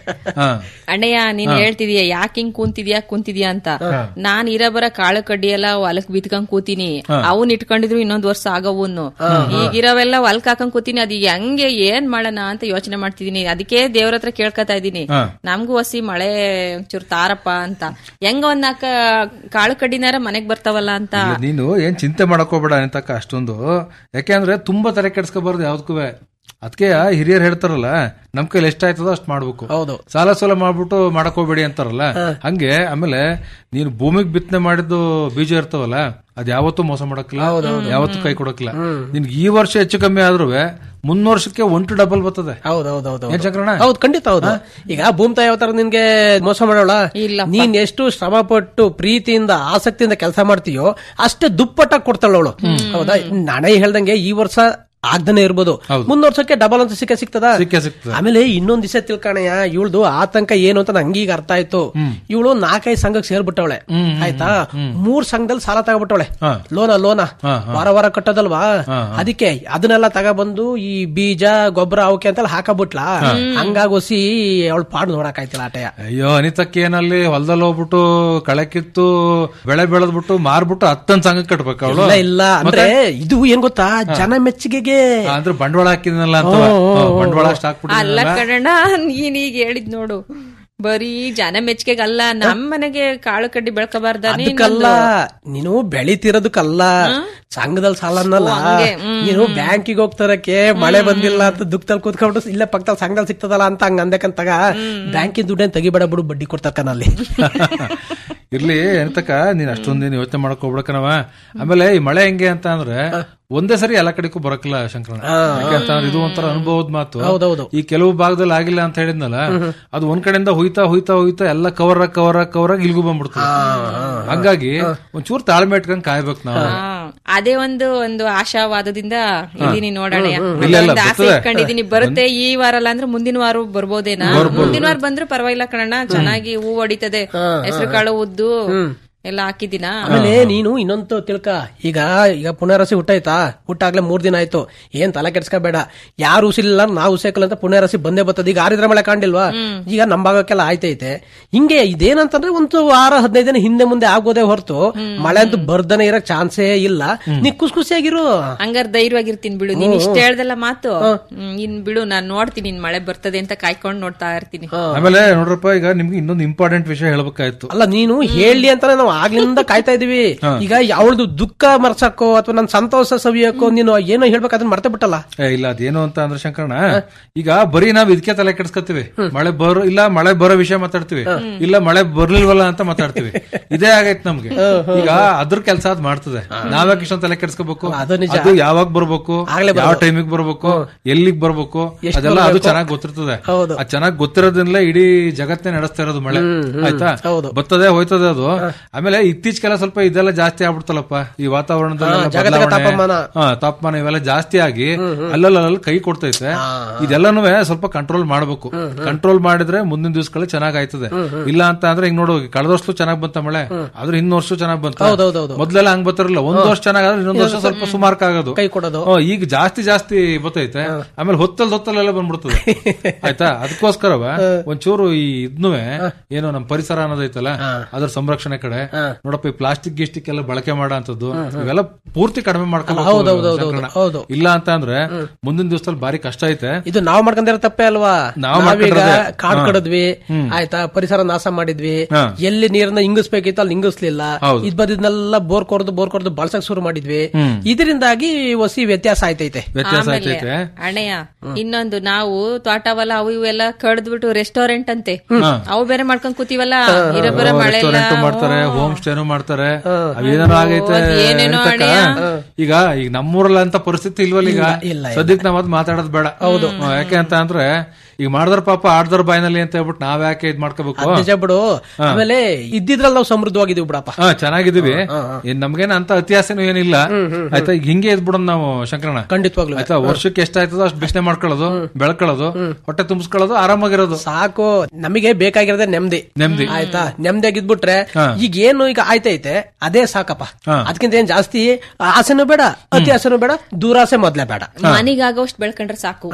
ಹಾ ಅಣ್ಣಯ್ಯ ನೀನ್ ಹೇಳ್ತಿದೀಯ ಯಾಕೆ ಹಿಂಗ್ ಕುಂತಿದ್ಯಾ ಕುಂತಿದ್ಯಾ ಅಂತ ನಾನ್ ಇರಬರ ಕಾಳು ಕಡ್ಡಿ ಎಲ್ಲ ಹೊಲಕ್ ಬಿತ್ಕೊಂಡ್ ಕೂತೀನಿ ಅವನ್ ಇಟ್ಕೊಂಡಿದ್ರು ಇನ್ನೊಂದ್ ವರ್ಷ ಆಗವನ್ನು ಈಗ ಇರೋವೆಲ್ಲ ಹೊಲಕ್ ಹಾಕೊಂಡ್ ಕೂತೀನಿ ಅದ್ ಹೆಂಗೆ ಏನ್ ಮಾಡೋಣ ಅಂತ ಯೋಚನೆ ಮಾಡ್ತಿದೀನಿ ಅದಕ್ಕೆ ದೇವ್ರ ಹತ್ರ ಕೇಳ್ಕೊತಾ ಇದೀನಿ ಹಾ. ನಮ್ಗೂ ಹಸಿ ಮಳೆ ಒಂಚೂರು ತಾರಪ್ಪ ಅಂತ ಹೆಂಗ ಒಂದ್ ನಾಲ್ಕ ಕಾಳು ಕಡ್ಡಿನಾರ ಮನೆಗ್ ಬರ್ತಾವಲ್ಲ ಅಂತ ಇಲ್ಲ, ನೀನು ಏನ್ ಚಿಂತೆ ಮಾಡಕೋಬೇಡ ಅಂತಕ್ಕ ಅಷ್ಟೊಂದು ಯಾಕೆಂದ್ರೆ ತುಂಬಾ ತಲೆ ಕೆಡ್ಸ್ಕೊಬಾರ್ದು ಯಾವ್ದಕ್ಕೂ ಅದಕ್ಕೆ ಹಿರಿಯರು ಹೇಳ್ತಾರಲ್ಲ ನಮ್ ಕೈಲಿ ಎಷ್ಟಾಯ್ತದೋ ಅಷ್ಟ್ ಮಾಡ್ಬೇಕು ಹೌದು ಸಾಲ ಸಾಲ ಮಾಡ್ಬಿಟ್ಟು ಮಾಡಕ್ ಹೋಗ್ಬೇಡಿ ಅಂತಾರಲ್ಲ ಹಂಗೆ ಆಮೇಲೆ ನೀನು ಭೂಮಿಗೆ ಬಿತ್ತನೆ ಮಾಡಿದ್ದು ಬೀಜ ಇರ್ತಾವಲ್ಲ ಅದ್ ಯಾವತ್ತೂ ಮೋಸ ಮಾಡಕ್ಕಿಲ್ಲ ಯಾವತ್ತೂ ಕೈ ಕೊಡಕ್ಕಿಲ್ಲ ನಿನ್ಗೆ ಈ ವರ್ಷ ಹೆಚ್ಚು ಕಮ್ಮಿ ಆದ್ರೂ ಮುಂದ್ ವರ್ಷಕ್ಕೆ ಒಂಟು ಡಬಲ್ ಬರ್ತದೆ ಹೌದೌದೌದು ಏನ್ ಚಕ್ರಣ್ಣ ಹೌದು ಖಂಡಿತ ಹೌದು ಈಗ ಭೂಮಿತಾಯಿ ಯಾವ ತರ ನಿನ್ಗೆ ಮೋಸ ಮಾಡೋಳ ನೀನ್ ಎಷ್ಟು ಶ್ರಮ ಪಟ್ಟು ಪ್ರೀತಿಯಿಂದ ಆಸಕ್ತಿಯಿಂದ ಕೆಲಸ ಮಾಡ್ತೀಯೋ ಅಷ್ಟೇ ದುಪ್ಪಟ್ಟಾಗಿ ಕೊಡ್ತಾಳವಳು ಹೌದಾ ನಾನೇ ಹೇಳ್ದಂಗೆ ಈ ವರ್ಷ ಆಗ್ದನೇ ಇರ್ಬೋದು ಮುಂದ್ ವರ್ಷಕ್ಕೆ ಡಬಲ್ ಅಂತ ಸಿಕ್ಕ ಸಿಗ್ತದ ಸಿಕ್ಕೇ ಸಿಗ್ತದೆ. ಆಮೇಲೆ ಇನ್ನೊಂದ್ ದಿವಸ ತಿಳ್ಕಣಯ್ಯ ಇವಳ್ದು ಆತಂಕ ಏನು ಅಂತ ನಂಗೆ ಈಗ ಅರ್ಥ ಆಯ್ತು ಇವಳು ನಾಲ್ಕೈದು ಸಂಘಕ್ಕೆ ಸೇರ್ಬಿಟ್ಟವಳೆ ಆಯ್ತಾ ಮೂರ್ ಸಂಘದಲ್ಲಿ ಸಾಲ ತಗೊಬಿಟ್ಟವಳೆ ಲೋನ ಲೋನ ವಾರ ವಾರ ಕಟ್ಟೋದಲ್ವಾ ಅದಕ್ಕೆ ಅದನ್ನೆಲ್ಲ ತಗೊಬಂದು ಈ ಬೀಜ ಗೊಬ್ಬರ ಅವಕ್ಕೆ ಅಂತೆಲ್ಲ ಹಾಕಬಿಟ್ಲಾ ಹಂಗಾಗಿ ಹೊಸಿ ಅವಳು ಪಾಡು ನೋಡಕ್ ಆಯ್ತಿಲ್ಲ ಆಟಯ ಅಯ್ಯೋ ಅನಿತಕ್ಕೆ ಏನಲ್ಲಿ ಹೊಲದಲ್ಲಿ ಹೋಗ್ಬಿಟ್ಟು ಕಳೆ ಕಿತ್ತು ಬೆಳೆ ಬೆಳೆದ್ಬಿಟ್ಟು ಮಾರ್ಬಿಟ್ಟು ಹತ್ತನ್ ಸಂಘ ಕಟ್ಬೇಕು ಅವಳು ಇಲ್ಲ ಇಲ್ಲ ಅಂದ್ರೆ ಇದು ಏನ್ ಗೊತ್ತಾ ಜನ ಮೆಚ್ಚುಗೆಗೆ ಅಂದ್ರೆ ಬಂಡವಾಳ ಹಾಕಿದ್ನಲ್ಲ ಅಂತ ಬಂಡವಾಳ ಅಷ್ಟು ಅಲ್ಲ ಹಾಕ್ಬಿಟ್ಟಿದ್ನಲ್ಲ ಕಣಣ್ಣ ನೀನ್ ಈಗ ಹೇಳಿದ್ ನೋಡು ಬರೀ ಜನ ಮೆಚ್ಚಿಗೆಗಲ್ಲ ನಮ್ ಮನೆಗೆ ಕಾಳು ಕಡ್ಡಿ ಬೆಳ್ಕೋಬಾರ್ದಾನೆ ಅದಕ್ಕಲ್ಲ ನೀನು ಬೆಳಿತಿರೋದಕ್ಕಲ್ಲ ಸಂಘದಲ್ಲಿ ಸಾಲ ಅನ್ನಲ್ಲ ಓ, ಹಂಗೆ, ಹ್ಮ್, ನೀನು ಬ್ಯಾಂಕಿಗೆ ಹೋಗ್ತಾರಕ್ಕೆ ಮಳೆ ಬಂದಿಲ್ಲ ಅಂತ ದುಃಖದಲ್ಲಿ ಕೂತ್ಕೊಂಡು ಇಲ್ಲೇ ಪಕ್ಕದಲ್ಲಿ ಸಂಘದಲ್ಲಿ ಸಿಗ್ತದಲ್ಲ ಅಂತ ಹಂಗ ಅಂದಕ್ಕಂತಾಗ ಬ್ಯಾಂಕಿನ ದುಡ್ಡೇನ್ ತೆಗಿಬೇಡ ಬಿಡು ಬಡ್ಡಿ ಕೊಡ್ತಾರ ಕನಲ್ಲಿ ಇರ್ಲಿ ಎಂತಕ ನೀನ್ ಅಷ್ಟೊಂದೇನು ಯೋಚನೆ ಮಾಡಕ್ ಹೋಗ್ಬಿಡಕನವ ಆಮೇಲೆ ಈ ಮಳೆ ಹೆಂಗೆ ಅಂತ ಅಂದ್ರೆ ಒಂದೇ ಸರಿ ಎಲ್ಲ ಕಡೆಗೂ ಬರಕಿಲ್ಲ ಶಂಕರಣ್ಣ ಯಾಕಂತಂದ್ರೆ ಇದು ಒಂಥರ ಅನುಭವದ ಮಾತು ಹೌದೌದು. ಈ ಕೆಲವು ಭಾಗದಲ್ಲಿ ಆಗಿಲ್ಲ ಅಂತ ಹೇಳಿದ್ನಲ್ಲ ಅದು ಒಂದ್ ಕಡೆಯಿಂದ ಹೋಯ್ತಾ ಹೋಯ್ತಾ ಹೋಯ್ತಾ ಎಲ್ಲ ಕವರ್ ಕವರ್ ಕವರ್ ಆಗಿ ಇಲ್ಗೂ ಬಂದ್ಬಿಡ್ತದೆ ಹಂಗಾಗಿ ಒಂಚೂರು ತಾಳ್ಮೆ ಇಟ್ಕೊಂಡ್ ಕಾಯ್ಬೇಕು ನಾವು ಹಾ, ಅದೇ ಒಂದು ಒಂದು ಆಶಾವಾದದಿಂದ ಇದೀನಿ ನೋಡೋಣ ಇಲ್ಲ, ಇಲ್ಲ, ಒಂದು ಆಸೆ ಬರ್ತದೆ. ಇಟ್ಕೊಂಡಿದೀನಿ ಬರುತ್ತೆ ಈ ವಾರ ಅಲ್ಲ ಅಂದ್ರೆ ಮುಂದಿನ ವಾರ ಬರ್ಬೋದೇನಾ ಮುಂದಿನ ವಾರ ಬಂದ್ರೆ ಪರವಾಗಿಲ್ಲ ಕಣಣ್ಣ ಚೆನ್ನಾಗಿ ಹೂ ಹೊಡಿತದೆ ಹೆಸರು ಕಾಳು ಉದ್ದು ಎಲ್ಲ ಹಾಕಿದಿನ ಆಮೇಲೆ ನೀನು ಇನ್ನೊಂದು ತಿಳ್ಕ ಈಗ ಈಗ ಪುನರಸಿ ಹುಟ್ಟಾಯ್ತಾ ಹುಟ್ಟಾಗ್ಲೇ ಮೂರ್ ದಿನ ಆಯ್ತು ಏನ್ ತಲೆ ಕೆಡ್ಸ್ಕೋಬೇಡ ಯಾರು ಉಸಿಲಿಲ್ಲ ನಾವು ಉಸೇಕಲ್ಲ ಅಂತ ಪುನರಸಿ ಬಂದೇ ಬರ್ತದೆ ಈಗ ಆರಿದ್ರ ಮಳೆ ಕಾಣಿಲ್ವಾ ಈಗ ನಮ್ ಭಾಗಕ್ಕೆಲ್ಲ ಆಯ್ತೈತೆ ಹಿಂಗೆ ಇದೇನಂತಂದ್ರೆ ಒಂದು ವಾರ ಹದಿನೈದು ದಿನ ಹಿಂದೆ ಮುಂದೆ ಆಗೋದೇ ಹೊರತು ಮಳೆ ಅಂತೂ ಬರ್ದನೆ ಇರಕ್ ಚಾನ್ಸೇ ಇಲ್ಲ ನೀ ಖುಷಿ ಖುಷಿಯಾಗಿರು ಹಂಗಾರ ಧೈರ್ಯವಾಗಿರ್ತೀನಿ ಬಿಡು ನೀನ್ ಇಷ್ಟ ಹೇಳ್ದಲ್ಲ ಮಾತು ಹ್ಮ್, ಇನ್ ಬಿಡು ನಾನ್ ನೋಡ್ತೀನಿ ಇನ್ ಮಳೆ ಬರ್ತದೆ ಅಂತ ಕಾಯ್ಕೊಂಡ್ ನೋಡ್ತಾ ಇರ್ತೀನಿ ಆಮೇಲೆ ನೋಡ್ರಪ್ಪ ಈಗ ನಿಮ್ಗೆ ಇನ್ನೊಂದು ಇಂಪಾರ್ಟೆಂಟ್ ವಿಷಯ ಹೇಳ್ಬೇಕಾಯ್ತು ಅಲ್ಲ ನೀನು ಹೇಳಿ ಅಂತಾನೆ ನಾವು ಆಗ್ಲಿಂದ ಕಾಯ್ತಾ ಇದೀವಿ ಈಗ ಅವಳದು ದುಃಖ ಮರ್ಸಕ್ಕೋ ಅಥವಾ ನನ್ ಸಂತೋಷ ಸವಿಯಕ್ಕೋ ನೀನು ಏನೋ ಹೇಳ್ಬೇಕು ಅದನ್ನ ಮರ್ತೆ ಬಿಟ್ಟಲ್ಲ ಏ, ಇಲ್ಲ ಅದೇನು ಅಂತ ಅಂದ್ರೆ ಶಂಕರಣ್ಣ ಈಗ ಬರೀ ನಾವ್ ಇದಕ್ಕೆ ತಲೆ ಕೆಡ್ಸ್ಕೊತೀವಿ ಮಳೆ ಬರೋ ಇಲ್ಲ ಮಳೆ ಬರೋ ವಿಷಯ ಮಾತಾಡ್ತೀವಿ ಇಲ್ಲ ಮಳೆ ಬರ್ಲಿಲ್ವಲ್ಲ ಅಂತ ಮಾತಾಡ್ತೀವಿ ಇದೇ ಆಗೈತ್ ನಮ್ಗೆ ಈಗ ಅದ್ರ ಕೆಲಸ ಅದ್ ಮಾಡ್ತದೆ ನಾವ್ಯಾಕೆ ಇಷ್ಟೊಂದು ತಲೆ ಕೆಡ್ಸ್ಕೋಬೇಕು ಅದು ಯಾವಾಗ ಬರ್ಬೇಕು ಯಾವ ಟೈಮಿಗೆ ಬರ್ಬೇಕು ಎಲ್ಲಿಗ್ ಬರ್ಬೇಕು ಎಷ್ಟ್ ಅದೆಲ್ಲ ಅದು ಬರ್ಬೇಕು? ಚೆನ್ನಾಗಿ ಗೊತ್ತಿರ್ತದೆ ಹೌದು. ಅದ್ ಚೆನ್ನಾಗಿ ಗೊತ್ತಿರೋದ್ರಿಂದಲೇ ಇಡೀ ಜಗತ್ತೇ ನಡೆಸ್ತಾ ಇರೋದು ಮಳೆ ಆಯ್ತಾ ಬರ್ತದೆ ಹೋಯ್ತದೆ ಅದು ಆಮೇಲೆ ಇತ್ತೀಚೆಗೆಲ್ಲ ಸ್ವಲ್ಪ ಇದೆಲ್ಲ ಜಾಸ್ತಿ ಆಗ್ಬಿಡ್ತಲ್ಲಪ್ಪ ಈ ವಾತಾವರಣದಲ್ಲಿ ಹಾ, ಜಾಗತಿಕ ತಾಪಮಾನ. ತಾಪಮಾನ ಇವೆಲ್ಲ ಜಾಸ್ತಿ ಆಗಿ ಅಲ್ಲಲ್ಲಿ ಕೈ ಕೊಡ್ತೈತೆ ಇದೆಲ್ಲನೂ ಸ್ವಲ್ಪ ಕಂಟ್ರೋಲ್ ಮಾಡಬೇಕು ಕಂಟ್ರೋಲ್ ಮಾಡಿದ್ರೆ ಮುಂದಿನ ದಿವಸಗಳು ಚೆನ್ನಾಗ್ ಆಯ್ತದೆ ಇಲ್ಲ ಅಂತ ಅಂದ್ರೆ ಹಿಂಗ್ ನೋಡು ಕಳೆದ ವರ್ಷ ಚೆನ್ನಾಗ್ ಬಂತ ಮಳೆ ಆದ್ರೆ ಇನ್ನ ವರ್ಷ ಚೆನ್ನಾಗ್ ಬಂತ ಹೌದೌದೌದು. ಮೊದ್ಲೆಲ್ಲ ಹಂಗ್ ಬರ್ತಿರಲಿಲ್ಲ ಒಂದ್ ವರ್ಷ ಚೆನ್ನಾಗಾದ್ರೆ ಇನ್ನೊಂದ್ ವರ್ಷ ಸ್ವಲ್ಪ ಸುಮಾರ್ಕ್ ಆಗೋದು ಕೈ ಕೊಡೋದು ಹ್ಮ್, ಈಗ ಜಾಸ್ತಿ ಜಾಸ್ತಿ ಬರ್ತೈತೆ ಆಮೇಲೆ ಹೊತ್ತಲ್ ಹೊತ್ತಲೆಲ್ಲ ಬಂದ್ಬಿಡ್ತದೆ ಆಯ್ತಾ ಅದಕ್ಕೋಸ್ಕರವ ಒಂಚೂರು ಈ ಇದ್ನು ಏನೋ ನಮ್ ಪರಿಸರ ಅನ್ನೋದೈತಲ್ಲ ಅದ್ರ ಸಂರಕ್ಷಣೆ ಕಡೆ ನೋಡಪ್ಪ ಈ ಪ್ಲಾಸ್ಟಿಕ್ ಗಿಸ್ಟಿಕ್ ಎಲ್ಲ ಬಳಕೆ ಮಾಡೋ ಅಂತದ್ದು ಇವೆಲ್ಲ ಪೂರ್ತಿ ಕಡಿಮೆ ಹೌದೌದೌದು, ಮಾಡ್ಕೊಂಡು ಹೌದು. ಇಲ್ಲ ಅಂತ ಅಂದ್ರೆ ಮುಂದಿನ ದಿವಸದಲ್ಲಿ ಬಾರಿ ಕಷ್ಟ ಐತೆ ಇದು ನಾವ್ ಮಾಡ್ಕೊಂಡಿರೋ ತಪ್ಪೇ ಅಲ್ವಾ ನಾವ್ ನಾವೀಗ ಮಾಡ್ಕೊಂಡಿರೋದೇ. ಕಾಡ್ ಹಾ. ಕಡದ್ವಿ ಹ್ಮ್. ಆಯ್ತಾ ಪರಿಸರ ನಾಶ ಮಾಡಿದ್ವಿ ಹಾ. ಎಲ್ಲಿ ನೀರನ್ನ ಇಂಗಿಸ್ಬೇಕಿತ್ತು ಅಲ್ಲಿ ಇಂಗಿಸ್ಲಿಲ್ಲ ಹೌದು. ಇದ್ ಬದಿದ್ನೆಲ್ಲ ಬೋರ್ ಕೊರ್ದು ಬೋರ್ ಕೊರ್ದು ಬಳಸಕ್ ಶುರು ಮಾಡಿದ್ವಿ ಹ್ಮ್. ಇದರಿಂದಾಗಿ ಹೊಸಿ ವ್ಯತ್ಯಾಸ ಆಯ್ತೈತೆ ವ್ಯತ್ಯಾಸ ಆಮೇಲೆ ಆಯ್ತೈತೆ ಅಣ್ಣಯ್ಯ ಇನ್ನೊಂದು ನಾವು ತೋಟವಲ್ಲ ಅವು ಇವೆಲ್ಲ ಕಡ್ದ್ಬಿಟ್ಟು ರೆಸ್ಟೋರೆಂಟ್ ಅಂತೆ ಅವು ಬೇರೆ ಮಾಡ್ಕೊಂಡ್ ಕೂತೀವಲ್ಲ ಇರಬರ ಮಳೆ ಎಲ್ಲ ರೆಸ್ಟೋರೆಂಟ್ ಮಾಡ್ತಾರೆ ಹೋಮ್ ಸ್ಟೇನು ಮಾಡ್ತಾರೆ ಅವೇನೋ ಆಗೈತೆ ಅದ್ ಏನೇನೋ ಎಂತಕ್ಕ? ಅಣ್ಣಯ್ಯ. ಈಗ ಈಗ ನಮ್ಮೂರಲ್ಲಿ ಅಂತ ಪರಿಸ್ಥಿತಿ ಇಲ್ವಲ್ಲ ಈಗ ಸದ್ಯಕ್ಕೆ ನಾವ್ ಅದ್ ಮಾತಾಡೋದ್ ಬೇಡ ಹೌದು ಯಾಕೆ ಅಂತ ಅಂದ್ರೆ ಈಗ ಮಾಡಿದ್ರ ಪಾಪ ಆಡ್ದವ್ರ ಬಾಯಿನಲ್ಲಿ ಅಂತ ಹೇಳ್ಬಿಟ್ಟು ನಾವ್ ಯಾಕೆ ಇದ್ ಮಾಡ್ಕೋಬೇಕು ಅದ್ ನಿಜ ಬಿಡು ಆಮೇಲೆ ಇದ್ದಿದ್ರಲ್ಲಿ ನಾವು ಸಮೃದ್ಧವಾಗಿದೀವಿ ಬಿಡಪ್ಪ ಹಾ ಚೆನ್ನಾಗಿದೀವಿ ಏನ್ ನಮ್ಗೇನ ಅಂತ ಅತ್ಯಾಸೆನೂ ಏನಿಲ್ಲ ಆಯ್ತಾ ಈಗ ಹಿಂಗೆ ಇದ್ಬಿಡೋಣ ನಾವು ಶಂಕರಣ ಖಂಡಿತವಾಗ್ಲು ಆಯ್ತಾ ವರ್ಷಕ್ಕೆ ಎಷ್ಟಾಯ್ತದೋ ಅಷ್ಟು ಬಿಸ್ನೆ ಮಾಡ್ಕೊಳ್ಳೋದು ಬೆಳ್ಕೊಳ್ಳೋದು ಹೊಟ್ಟೆ ತುಂಬಿಸ್ಕೊಳ್ಳೋದು ಆರಾಮಾಗಿರೋದು ಸಾಕು ನಮಗೆ ಬೇಕಾಗಿರೋದೇ ನೆಮ್ಮದಿ ನೆಮ್ಮದಿ ಆಯ್ತಾ ನೆಮ್ಮದಿಯಾಗಿದ್ಬಿಟ್ರೆ ಹಾ. ಈಗ ಏನು ಈಗ ಆಯ್ತೈತೆ ಅದೇ ಸಾಕಪ್ಪ ಹಾ. ಅದಕ್ಕಿಂತ ಏನ್ ಜಾಸ್ತಿ ಆಸೆನೂ ಬೇಡ ಅತಿ ಆಸೆನೂ ಬೇಡ ದೂರಾಸೆ ಮೊದ್ಲೇ ಬೇಡ ಮನಿಗಾಗೋಷ್ಟು ಬೆಳ್ಕೊಂಡ್ರೆ ಸಾಕು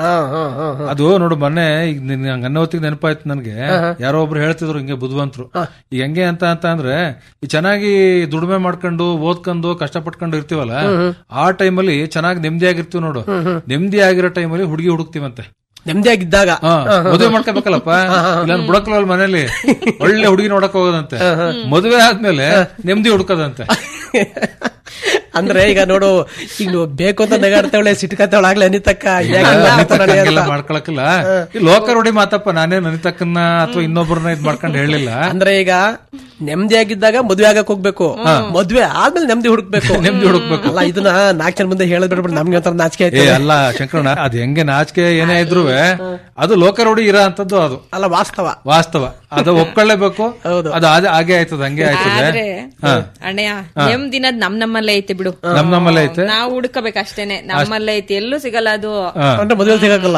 ಅದು ನೋಡು ಮೊನ್ನೆ ಈಗ ನಿನ್ ಹಂಗ್ ಅನ್ನೋ ಹೊತ್ತಿಗೆ ನೆನಪಾಯ್ತು ನನ್ಗೆ ಯಾರೋ ಒಬ್ರು ಹೇಳ್ತಿದ್ರು ಹಿಂಗೆ ಬುದ್ಧಿವಂತರು ಈಗ ಹೆಂಗೆ ಅಂತ ಅಂತ ಅಂದ್ರೆ ಈ ಚೆನ್ನಾಗಿ ದುಡಿಮೆ ಮಾಡ್ಕೊಂಡು ಓದ್ಕೊಂಡು ಕಷ್ಟಪಟ್ಕೊಂಡು ಇರ್ತೀವಲ್ಲ ಆ ಟೈಮಲ್ಲಿ ಚೆನ್ನಾಗಿ ನೆಮ್ಮದಿಯಾಗಿರ್ತೀವಿ ನೋಡು ನೆಮ್ಮದಿ ಆಗಿರೋ ಟೈಮಲ್ಲಿ ಹುಡುಗಿ ಹುಡುಕ್ತಿವಂತೆ ನೆಮ್ಮದಿಯಾಗಿದ್ದಾಗ ಹಾ, ಮದುವೆ ಮಾಡ್ಕೋಬೇಕಲ್ಲಪ್ಪ ಇಲ್ಲ ಬುಡಕಲ್ ಮನೇಲಿ ಒಳ್ಳೆ ಹುಡುಗಿ ನೋಡಕ್ ಹೋಗೋದಂತೆ ಮದುವೆ ಆದ್ಮೇಲೆ ನೆಮ್ಮದಿ ಹುಡುಕದಂತೆ ಅಂದ್ರೆ ಈಗ ನೋಡು ಈಗ ನೀವು ಬೇಕು ಅಂತ ನಗಾಡ್ತಾವಳೆ ಸಿಟ್ಕತ್ತವಳ ಆಗ್ಲೇ ಅನಿತಕ್ಕ ಹಂಗೆಲ್ಲ ಮಾಡ್ಕೊಳಕಿಲ್ಲ ಈ ಲೋಕ ರೂಢಿ ಮಾತಪ್ಪ ನಾನೇ ನನಿತಕ್ಕನ್ನ ಅಥವಾ ಇನ್ನೊಬ್ಬರನ್ನ ಇದ್ ಮಾಡ್ಕೊಂಡು ಹೇಳಿಲ್ಲ ಅಂದ್ರೆ ಈಗ ನೆಮ್ಮದಿಯಾಗಿದ್ದಾಗ ಮದ್ವೆ ಆಗಕ್ ಹೋಗ್ಬೇಕು ಮದ್ವೆ ಆದ್ಮೇಲೆ ನೆಮ್ಮದಿ ಹುಡುಕ್ಬೇಕು ನೆಮ್ಮದಿ ಹುಡುಕ್ಬೇಕು. ಅಲ್ಲ ಇದನ್ನ ನಾಲ್ಕು ಜನ ಮುಂದೆ ಹೇಳದ್ ಬಿಡ್ಬಿಟ್ಟು ನಮ್ಗೆ ಒಂಥರ ನಾಚಿಕೆ ಏ ಆಯ್ತು ಅಲ್ಲ ಶಂಕರಣ್ಣ ಅದ್ ಹೆಂಗೆ ನಾಚಿಕೆ ಏನೇ ಇದ್ರು ಅದು ಲೋಕ ರೂಢಿ ಇರೋ ಅಂತದ್ದು ಅದು ಅಲ್ಲ ವಾಸ್ತವ ವಾಸ್ತವ ಅದು ಒಪ್ಕೊಳ್ಳೇಬೇಕು ಅದು ಅದೇ ಹಾಗೆ ಆಯ್ತದ ಹಂಗೆ ಆಯ್ತದೆ ಆದ್ರೆ ಹಾ. ಅಣ್ಣಯ್ಯ ನೆಮ್ಮದಿನದ್ ನಮ್ ನಮ್ಮಲ್ಲೇ ಐತೆ ಬಿಡು ನಮ್ ನಮ್ಮಲ್ಲೇ ಐತೆ ನಾವು ಹುಡ್ಕಬೇಕು ಅಷ್ಟೇನೆ ನಮ್ಮಲ್ಲೇ ಐತೆ ಎಲ್ಲೂ ಸಿಗಲ್ಲ ಅದು ಹಾ. ಅಂದ್ರೆ ಮದ್ವೆ ಸಿಗಕ್ಕಲ್ಲ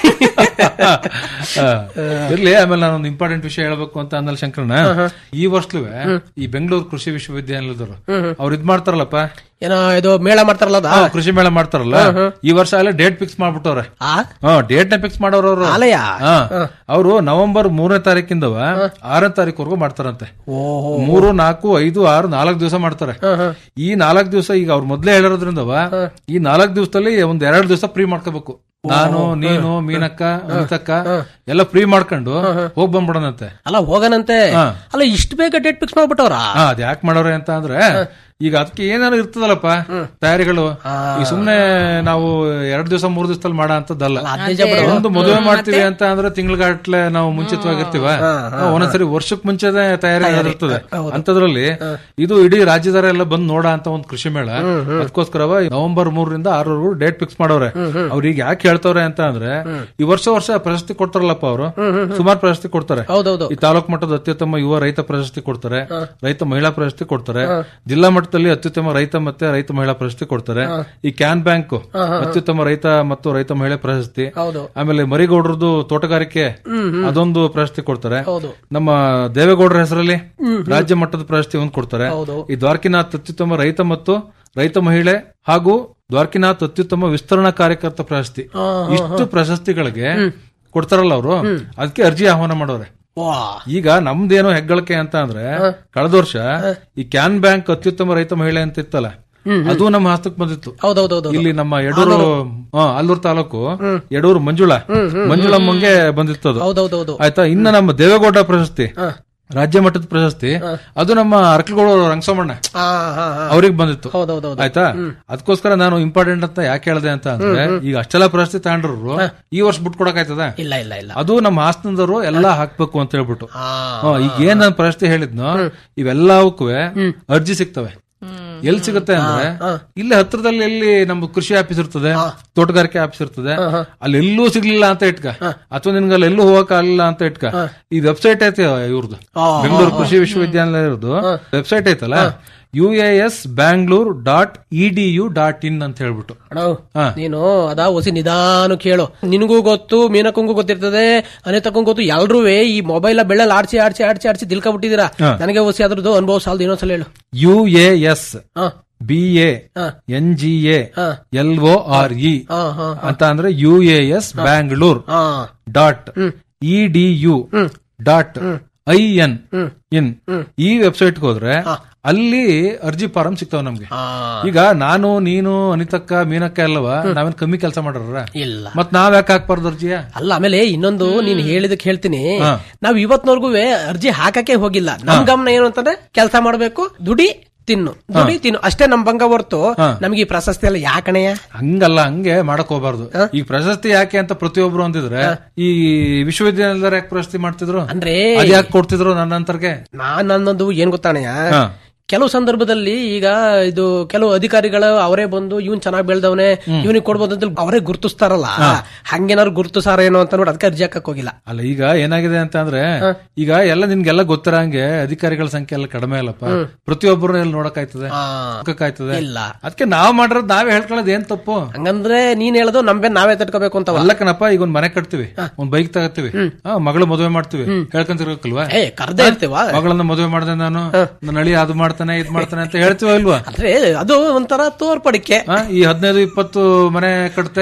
ಹಾ. ಇರ್ಲಿ ಆಮೇಲೆ ನಾನೊಂದು ಇಂಪಾರ್ಟೆಂಟ್ ವಿಷಯ ಹೇಳ್ಬೇಕು ಅಂತ ಅಂದಲ್ ಶಂಕರಣ್ಣ ಈ ವರ್ಷಲುವೆ ಈ ಬೆಂಗಳೂರು ಕೃಷಿ ವಿಶ್ವವಿದ್ಯಾನಿಲಯದವರು ಅವ್ರು ಇದ್ ಮಾಡ್ತಾರಲ್ಲಪ್ಪ ಏನೋ ಇದು ಮೇಳ ಮಾಡ್ತಾರಲ್ಲ ಅದ ಹಾ, ಕೃಷಿ ಮೇಳ ಮಾಡ್ತಾರಲ್ಲ ಈ ವರ್ಷ ಅಲ್ಲೇ ಡೇಟ್ ಫಿಕ್ಸ್ ಮಾಡ್ಬಿಟ್ಟವ್ರೆ ಹಾ ಡೇಟ್ ನ ಫಿಕ್ಸ್ ಮಾಡೋರು ಅವರು ಆಲಯ? ಅವರು ನವೆಂಬರ್ ಮೂರನೇ ತಾರೀಕಿಂದವ ಆರನೇ ತಾರೀಕುವರೆಗೂ ಮಾಡ್ತಾರಂತೆ ಮೂರು ನಾಲ್ಕು ಐದು ಆರು ನಾಲ್ಕು ದಿವಸ ಮಾಡ್ತಾರೆ ಈ ನಾಲ್ಕು ದಿವಸ ಈಗ ಅವ್ರು ಮೊದ್ಲೇ ಹೇಳಿರೋದ್ರಿಂದವ ಈ ನಾಲ್ಕು ದಿವಸದಲ್ಲಿ ಒಂದ್ ಎರಡು ದಿವಸ ಫ್ರೀ ಮಾಡ್ಕೋಬೇಕು ನಾನು ನೀನು ಮೀನಕ್ಕ ಅನಿತಕ್ಕ ಎಲ್ಲ ಫ್ರೀ ಮಾಡ್ಕೊಂಡು ಹೋಗ್ ಬಂದ್ಬಿಡೋಣಂತೆ ಅಲ್ಲ ಹೋಗನಂತೆ ಅಲ್ಲ ಇಷ್ಟು ಬೇಗ ಡೇಟ್ ಫಿಕ್ಸ್ ಮಾಡ್ಬಿಟ್ಟವ್ರ ಹಾ ಅದ್ ಯಾಕೆ ಮಾಡೋರೆ ಅಂತ ಅಂದ್ರೆ ಈಗ ಅದಕ್ಕೆ ಏನಾದ್ರು ಇರ್ತದಲ್ಲಪ್ಪ ತಯಾರಿಗಳು ಈ ಸುಮ್ನೆ ನಾವು ಎರಡ್ ದಿವಸ ಮೂರ್ ದಿವಸದಲ್ಲಿ ಮಾಡೋ ಅಂತದ್ದಲ್ಲ ಒಂದು ಮದುವೆ ಮಾಡ್ತೀವಿ ಅಂತ ಅಂದ್ರೆ ತಿಂಗಳಗಟ್ಲೆ ನಾವು ಮುಂಚಿತವಾಗಿರ್ತೀವ ಒಂದೊಂದ್ಸರಿ ವರ್ಷಕ್ ಮುಂಚೆನೆ ತಯಾರಿ ಇರ್ತದೆ ಅಂತದ್ರಲ್ಲಿ ಇದು ಇಡೀ ರಾಜ್ಯದವರ ಎಲ್ಲ ಬಂದ್ ನೋಡ ಅಂತ ಒಂದು ಕೃಷಿ ಮೇಳ ಅದಕ್ಕೋಸ್ಕರವ ನವೆಂಬರ್ ಮೂರರಿಂದ ಆರವರೆಗೂ ಡೇಟ್ ಫಿಕ್ಸ್ ಮಾಡವ್ರೆ ಅವ್ರಿಗೆ ಯಾಕೆ ಹೇಳ್ತವ್ರೆ ಅಂತ ಅಂದ್ರೆ ಈ ವರ್ಷ ವರ್ಷ ಪ್ರಶಸ್ತಿ ಕೊಡ್ತಾರಲ್ಲಪ್ಪ ಅವರು ಸುಮಾರು ಪ್ರಶಸ್ತಿ ಕೊಡ್ತಾರೆ ಹೌದೌದು ಈ ತಾಲೂಕು ಮಟ್ಟದ ಅತ್ಯುತ್ತಮ ಯುವ ರೈತ ಪ್ರಶಸ್ತಿ ಕೊಡ್ತಾರೆ ರೈತ ಮಹಿಳಾ ಪ್ರಶಸ್ತಿ ಕೊಡ್ತಾರೆ ಜಿಲ್ಲಾ ಮಟ್ಟದಲ್ಲಿ ಅತ್ಯುತ್ತಮ ರೈತ ಮತ್ತೆ ರೈತ ಮಹಿಳಾ ಪ್ರಶಸ್ತಿ ಕೊಡ್ತಾರೆ ಈ ಕ್ಯಾನ್ ಬ್ಯಾಂಕ್ ಅತ್ಯುತ್ತಮ ರೈತ ಮತ್ತು ರೈತ ಮಹಿಳೆ ಪ್ರಶಸ್ತಿ ಹೌದು ಆಮೇಲೆ ಮರಿಗೌಡರದು ತೋಟಗಾರಿಕೆ ಹ್ಮ್, ಹ್ಮ್. ಅದೊಂದು ಪ್ರಶಸ್ತಿ ಕೊಡ್ತಾರೆ ಹೌದು. ನಮ್ಮ ದೇವೇಗೌಡರ ಹೆಸರಲ್ಲಿ ರಾಜ್ಯ ಮಟ್ಟದ ಪ್ರಶಸ್ತಿ ಒಂದು ಕೊಡ್ತಾರೆ ಹೌದು. ಈ ದ್ವಾರಕಿನಾಥ್ ಅತ್ಯುತ್ತಮ ರೈತ ಮತ್ತು ರೈತ ಮಹಿಳೆ ಹಾಗೂ ದ್ವಾರಕಿನಾಥ್ ಅತ್ಯುತ್ತಮ ವಿಸ್ತರಣಾ ಕಾರ್ಯಕರ್ತ ಪ್ರಶಸ್ತಿ ಹಾ, ಹಾ, ಇಷ್ಟು ಪ್ರಶಸ್ತಿಗಳಿಗೆ ಕೊಡ್ತಾರಲ್ಲ ಅವರು ಅದಕ್ಕೆ ಅರ್ಜಿ ಆಹ್ವಾನ ಮಾಡೋರೆ ವಾ ಈಗ ನಮ್ದೇನೋ ಹೆಗ್ಗಳಿಕೆ ಅಂತ ಅಂದ್ರೆ ಕಳೆದ ವರ್ಷ ಈ ಕ್ಯಾನ್ ಬ್ಯಾಂಕ್ ಅತ್ಯುತ್ತಮ ರೈತ ಮಹಿಳೆ ಅಂತ ಇತ್ತಲ್ಲ ಅದು ನಮ್ಮ ಹಸ್ತಕ್ ಬಂದಿತ್ತು ಹೌದೌದೌದು ಇಲ್ಲಿ ನಮ್ಮ ಯಡೂರು ಹಾ, ಅಲ್ಲೂರು ತಾಲೂಕು ಯಡೂರು ಮಂಜುಳಾ ಮಂಜುಳಮ್ಮಂಗೆ ಬಂದಿತ್ತು ಅದು ಹೌದೌದೌದು ಆಯ್ತಾ ಇನ್ನ ನಮ್ಮ ದೇವೇಗೌಡ ಪ್ರಶಸ್ತಿ ರಾಜ್ಯ ಮಟ್ಟದ ಪ್ರಶಸ್ತಿ ಅದು ನಮ್ಮ ಅರಕಲಗೌಡ ರಂಗಸೋಮಣ್ಣ ಹಾ ಹಾ ಹಾ ಅವ್ರಿಗೆ ಬಂದಿತ್ತು ಹೌದೌದೌದು ಆಯ್ತಾ ಅದಕ್ಕೋಸ್ಕರ ನಾನು ಇಂಪಾರ್ಟೆಂಟ್ ಅಂತ ಯಾಕೆ ಹೇಳಿದೆ ಅಂತ ಅಂದ್ರೆ ಈಗ ಅಷ್ಟೆಲ್ಲ ಪ್ರಶಸ್ತಿ ತಗೊಂಡ್ರು ಈ ವರ್ಷ ಬಿಟ್ಕೊಡಕ್ ಆಯ್ತದ ಇಲ್ಲ ಇಲ್ಲ ಇಲ್ಲ ಅದು ನಮ್ಮ ಹಾಸನದವರು ಎಲ್ಲ ಹಾಕ್ಬೇಕು ಅಂತ ಹೇಳ್ಬಿಟ್ಟು ಹಾ ಹಾ, ಈಗ ಏನ್ ನಾನು ಪ್ರಶಸ್ತಿ ಹೇಳಿದ್ನೋ ಇವೆಲ್ಲವಕ್ಕೂ ಅರ್ಜಿ ಸಿಗ್ತವೆ ಎಲ್ಲಿ ಸಿಗುತ್ತೆ ಅಂದ್ರೆ ಇಲ್ಲಿ ಹತ್ರದಲ್ಲಿ ಎಲ್ಲಿ ನಮ್ಮ ಕೃಷಿ ಆಫೀಸ್ ಇರ್ತದೆ ತೋಟಗಾರಿಕೆ ಆಫೀಸ್ ಇರ್ತದೆ ಅಲ್ಲಿ ಎಲ್ಲೂ ಸಿಗ್ಲಿಲ್ಲ ಅಂತ ಇಟ್ಕ ಅಥವಾ ನಿನ್ಗೆ ಅಲ್ಲಿ ಎಲ್ಲೂ ಹೋಗಕ್ ಆಗಲಿಲ್ಲ ಅಂತ ಇಟ್ಕ ಈ ವೆಬ್ಸೈಟ್ ಐತೆ ಇವ್ರದ್ದು ಬೆಂಗಳೂರು ಕೃಷಿ ವಿಶ್ವವಿದ್ಯಾನಿಲಯ ಇರೋದು ವೆಬ್ಸೈಟ್ ಐತಲ್ಲ U A S Bangalore dot E D U dot in ಅಂತ ಹೇಳ್ಬಿಟ್ಟು ಅಣ್ಣ ಹಾ. ನೀನು ಅದಾ ಹೊಸಿ ನಿಧಾನ ಕೇಳು ನಿನಗೂ ಗೊತ್ತು ಮೀನಕ್ಕಂಗೂ ಗೊತ್ತಿರ್ತದೆ ಅನಿತಕ್ಕಂಗೂ ಗೊತ್ತು ಎಲ್ರೂ ಈ ಮೊಬೈಲ್ ಬೆಳ್ಳಲ್ಲಿ ಆಡ್ಸಿ ಆಡ್ಸಿ ಆಡ್ಸಿ ಆಡ್ಸಿ ದಿಲ್ಕೊಂಡ್ಬಿಟ್ಟಿದ್ದೀರಾ ನನಗೆ ಹೊಸಿ ಅದ್ರದ್ದು ಅನುಭವ ಸಾಲದು ಇನ್ನೊಂದ್ಸಲ ಹೇಳು U A S B A N G A L O R E ಹಾ ಹಾ ಅಂತ ಅಂದ್ರೆ ಯು ಎ ಎಸ್ ಬ್ಯಾಂಗ್ಳೂರ್ ಹಾ dot E D U dot I N in ಈ ವೆಬ್ಸೈಟ್ ಹೋದ್ರೆ ಅಲ್ಲಿ ಅರ್ಜಿ ಫಾರಂ ಸಿಗ್ತಾವ ನಮ್ಗೆ ಈಗ ನಾನು ನೀನು ಅನಿತಕ್ಕ ಮೀನಕ್ಕ ಎಲ್ಲವ ನಾವೇನ್ ಕಮ್ಮಿ ಕೆಲಸ ಮಾಡ್ರ ಇಲ್ಲ ಮತ್ ನಾವ್ ಯಾಕೆ ಹಾಕ್ಬಾರ್ದು ಅರ್ಜಿಯ ಅಲ್ಲ ಆಮೇಲೆ ಇನ್ನೊಂದು ನೀನ್ ಹೇಳಿದಕ್ಕೆ ಹೇಳ್ತೀನಿ ಹಾ. ನಾವ್ ಇವತ್ನವರೆಗೂ ಅರ್ಜಿ ಹಾಕಕ್ಕೆ ಹೋಗಿಲ್ಲ ನಮ್ ಗಮನ ಏನು ಅಂತಂದ್ರೆ ಕೆಲಸ ಮಾಡ್ಬೇಕು ದುಡಿ ತಿನ್ನು ದುಡಿ ತಿನ್ನು ಅಷ್ಟೇ ನಮ್ ಭಂಗ ಹೊರ್ತು ನಮ್ಗೆ ಈ ಪ್ರಶಸ್ತಿ ಎಲ್ಲ ಯಾಕಣೆಯ ಹಂಗಲ್ಲ ಹಂಗೆ ಮಾಡಕ್ ಹೋಗ್ಬಾರ್ದು ಈಗ ಪ್ರಶಸ್ತಿ ಯಾಕೆ ಅಂತ ಪ್ರತಿಯೊಬ್ರು ಅಂತಿದ್ರೆ ಈ ವಿಶ್ವವಿದ್ಯಾನಿಲಯದ ಯಾಕೆ ಪ್ರಶಸ್ತಿ ಮಾಡ್ತಿದ್ರು ಅಂದ್ರೆ ಅದ್ ಯಾಕೆ ಕೊಡ್ತಿದ್ರು ನನ್ನಂತರ್ಗೆ ನಾನ್ ನನ್ನೊಂದು ಏನ್ ಗೊತ್ತಾಣೆಯ ಹಾ. ಕೆಲವು ಸಂದರ್ಭದಲ್ಲಿ ಈಗ ಇದು ಕೆಲವು ಅಧಿಕಾರಿಗಳು ಅವರೇ ಬಂದು ಇವನ್ ಚೆನ್ನಾಗಿ ಬೆಳ್ದವನೆ ಇವನಿಗೆ ಕೊಡ್ಬೋದು ಅಂತ ಅವರೇ ಗುರುತಿಸ್ತಾರಲ್ಲ ಹಂಗೇನಾದ್ರು ಗುರುತಿಸಾರ ಏನೋ ಅಂತ ನೋಡಿ ಅದಕ್ಕೆ ಅರ್ಜಿ ಹಾಕಕ್ ಹೋಗಿಲ್ಲ ಅಲ್ಲ ಈಗ ಏನಾಗಿದೆ ಅಂತ ಅಂದ್ರೆ ಈಗ ಎಲ್ಲ ನಿನ್ಗೆಲ್ಲ ಗೊತ್ತಿರಂಗೆ ಅಧಿಕಾರಿಗಳ ಸಂಖ್ಯೆ ಎಲ್ಲ ಕಡಿಮೆ ಅಲ್ಲಪ್ಪ ಪ್ರತಿಯೊಬ್ಬರು ಎಲ್ಲಿ ನೋಡಕ್ಕಾಯ್ತದೆ ಆಯ್ತದೆ ಇಲ್ಲ. ಅದಕ್ಕೆ ನಾವ್ ಮಾಡಿರೋದು ನಾವೇ ಹೇಳ್ಕೊಳ್ಳೋದು ಏನ್ ತಪ್ಪು ಹಂಗಂದ್ರೆ ನೀನ್ ಹೇಳೋದು ನಮ್ಗೆ ನಾವೇ ತಡ್ಕೋಬೇಕು ಅಂತ ಅಲ್ಲಕ್ಕನಪ್ಪ ಈಗ ಒಂದ್ ಮನೆ ಕಟ್ತೀವಿ ಒಂದ್ ಬೈಕ್ ತಗತ್ತೀವಿ ಆ, ಮಗಳು ಮದುವೆ ಮಾಡ್ತೀವಿ ಹೇಳ್ಕೊಂತಿರ್ಬೇಕಲ್ವಾ ಏ ಕರ್ದೇ ಇರ್ತೀವ ಮಗಳನ್ನ ಮದುವೆ ಮಾಡ್ದೆ ನಾನು ನನ್ನ ಅಳಿ ಅದು ಮಾಡ್ತಾನೆ ಇದ್ ಮಾಡ್ತಾನೆ ಅಂತ ಹೇಳ್ತೀವ ಇಲ್ವಾ ಅಂದ್ರೆ ಅದು ಒಂಥರ ತೋರ್ಪಡಿಕೆ ಆ, ಈ ಹದಿನೈದು ಇಪ್ಪತ್ತು ಮನೆ ಕಟ್ತೆ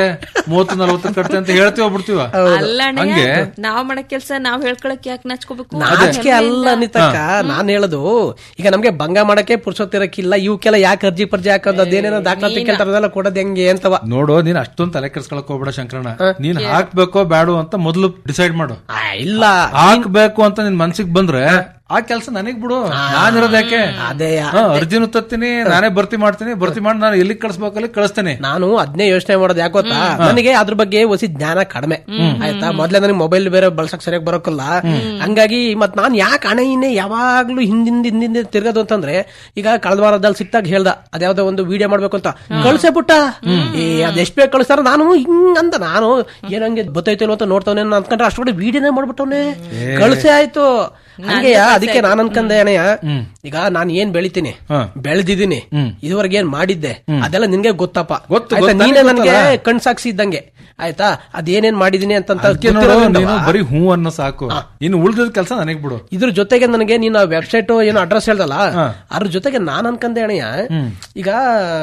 ಮೂವತ್ತು ನಲ್ವತ್ತು ಕಟ್ತೆ ಅಂತ ಹೇಳ್ತೀವಿ ಬಿಡ್ತೀವ ಅಲ್ಲಣ್ಣ ಹಂಗೆ ನಾವ್ ಮಾಡೋ ಕೆಲ್ಸ ನಾವ್ ಹೇಳ್ಕೊಳಕ್ ಯಾಕೆ ನಾಚ್ಕೋಬೇಕು ನಾಚಿಕೆ ಅಲ್ಲ ನಿತಕ್ಕ ನಾನ್ ಹೇಳುದು ಈಗ ನಮ್ಗೆ ಭಂಗ ಮಾಡಕ್ಕೆ ಪುರ್ಸೊತ್ತಿರಕ್ಕಿಲ್ಲ ಇವಕ್ಕೆಲ್ಲ ಯಾಕೆ ಅರ್ಜಿ ಪರ್ಜಿ ಹಾಕೋದು ಅದೇನೇನೋ ದಾಖಲಾತಿ ಕೇಳ್ತಾರದೆಲ್ಲ ಕೊಡೋದ್ ಹೆಂಗೆ ಅಂತವ ನೋಡು ನೀನ್ ಅಷ್ಟೊಂದ್ ತಲೆ ಕೆಡ್ಸ್ಕೊಳಕ್ ಹೋಗ್ಬೇಡ ಶಂಕರಣ್ಣ ನೀನ್ ಹಾಕ್ಬೇಕೋ ಬೇಡೋ ಅಂತ ಮೊದ್ಲು ಡಿಸೈಡ್ ಮಾಡು ಇಲ್ಲ ಹಾಕ್ಬೇಕು ಅಂತ ನಿನ್ ಮನ್ಸಿಗೆ ಬಂದ್ರೆ ಆ ಕೆಲಸ ನನಗ್ ಬಿಡು ನಾನ್ ಇರೋದ್ಯಾಕೆ ಅದೇ ಹಾ, ಅರ್ಜಿನೂ ತತ್ತೀನಿ ನಾನೇ ಭರ್ತಿ ಮಾಡ್ತೀನಿ ಭರ್ತಿ ಮಾಡಿ ನಾನು ಎಲ್ಲಿಗೆ ಕಳ್ಸ್ಬೇಕು ಅಲ್ಲಿ ಕಳಿಸ್ತೇನೆ ನಾನು ಅದನ್ನೇ ಯೋಚನೆ ಮಾಡೋದು ಯಾಕೆ ಗೊತ್ತಾ ನನಗೆ ಅದ್ರ ಬಗ್ಗೆ ಹೊಸಿ ಜ್ಞಾನ ಕಡಿಮೆ ಆಯ್ತಾ ಮೊದ್ಲೇ ನನಗೆ ಮೊಬೈಲ್ ಬೇರೆ ಬಳಸಕ್ ಸರಿಯಾಗಿ ಬರೋಕಲ್ಲ ಹಂಗಾಗಿ ಮತ್ ನಾನ್ ಯಾಕೆ ಹಣ ಇನ್ನೇ ಯಾವಾಗ್ಲೂ ಹಿಂದಿಂದ ಹಿಂದಿಂದ ತಿರ್ಗೋದು ಅಂತಂದ್ರೆ ಈಗ ಕಳೆದ ವಾರದಲ್ಲಿ ಸಿಕ್ತಾಗ ಹೇಳ್ದ ಅದ್ಯಾವ್ದೋ ಒಂದು ವಿಡಿಯೋ ಮಾಡ್ಬೇಕು ಅಂತ ಕಳ್ಸೇ ಬಿಟ್ಟ ಏ ಅದ್ ಎಷ್ಟ್ ಬೇಕು ಕಳಿಸ್ತಾರ ನಾನು ಹಿಂಗಂತ ನಾನು ಏನಂಗೆ ಗೊತ್ತೈತಿಲ್ವ ಅಂತ ನೋಡ್ತಾವನೆ ಅನ್ಕೊಂಡ್ರೆ ಅಷ್ಟೊಡೆ ವಿಡಿಯೋನೇ ಮಾಡ್ಬಿಟ್ಟವ್ನೆ ಕಳ್ಸೇ ಆಯ್ತು ಹಂಗೆಯಾ ಅದಕ್ಕೆ ನಾನ್ ಅನ್ಕಂದೆ ಅಣ್ಣಯ್ಯ ಈಗ ನಾನ್ ಏನ್ ಬೆಳಿತೀನಿ ಬೆಳೆದಿದ್ದೀನಿ ಇದುವರೆಗೆ ಏನ್ ಮಾಡಿದ್ದೆ ಅದೆಲ್ಲ ನಿನ್ಗೆ ಗೊತ್ತಪ್ಪ ಗೊತ್ತು, ಆಯ್ತಾ? ಗೊತ್ತು, ನೀನೇ ನನಗೆ ನನ್ಗೆ ಗೊತ್ತಲ್ಲ. ಕಣ್ ಸಾಕ್ಷಿ ಇದ್ದಂಗೆ ಆಯ್ತಾ ಅದೇನೇನ್ ಮಾಡಿದೀನಿ ಅಂತ ಅದಕ್ಕೆ ನೋಡು ನೀನು ಬರೀ ಹೂ ಅನ್ನೋ ಸಾಕು ಇನ್ನು ಉಳಿದ ಕೆಲಸ ನನಗ್ ಬಿಡು ಇದ್ರ ಜೊತೆಗೆ ನನಗೆ ನೀನು ವೆಬ್ಸೈಟ್ ಏನೋ ಅಡ್ರೆಸ್ ಹೇಳ್ದಲ್ಲ ಅದ್ರ ಜೊತೆಗೆ ನಾನ್ ಅನ್ಕಂದೆ ಅಣ್ಣಯ್ಯ ಈಗ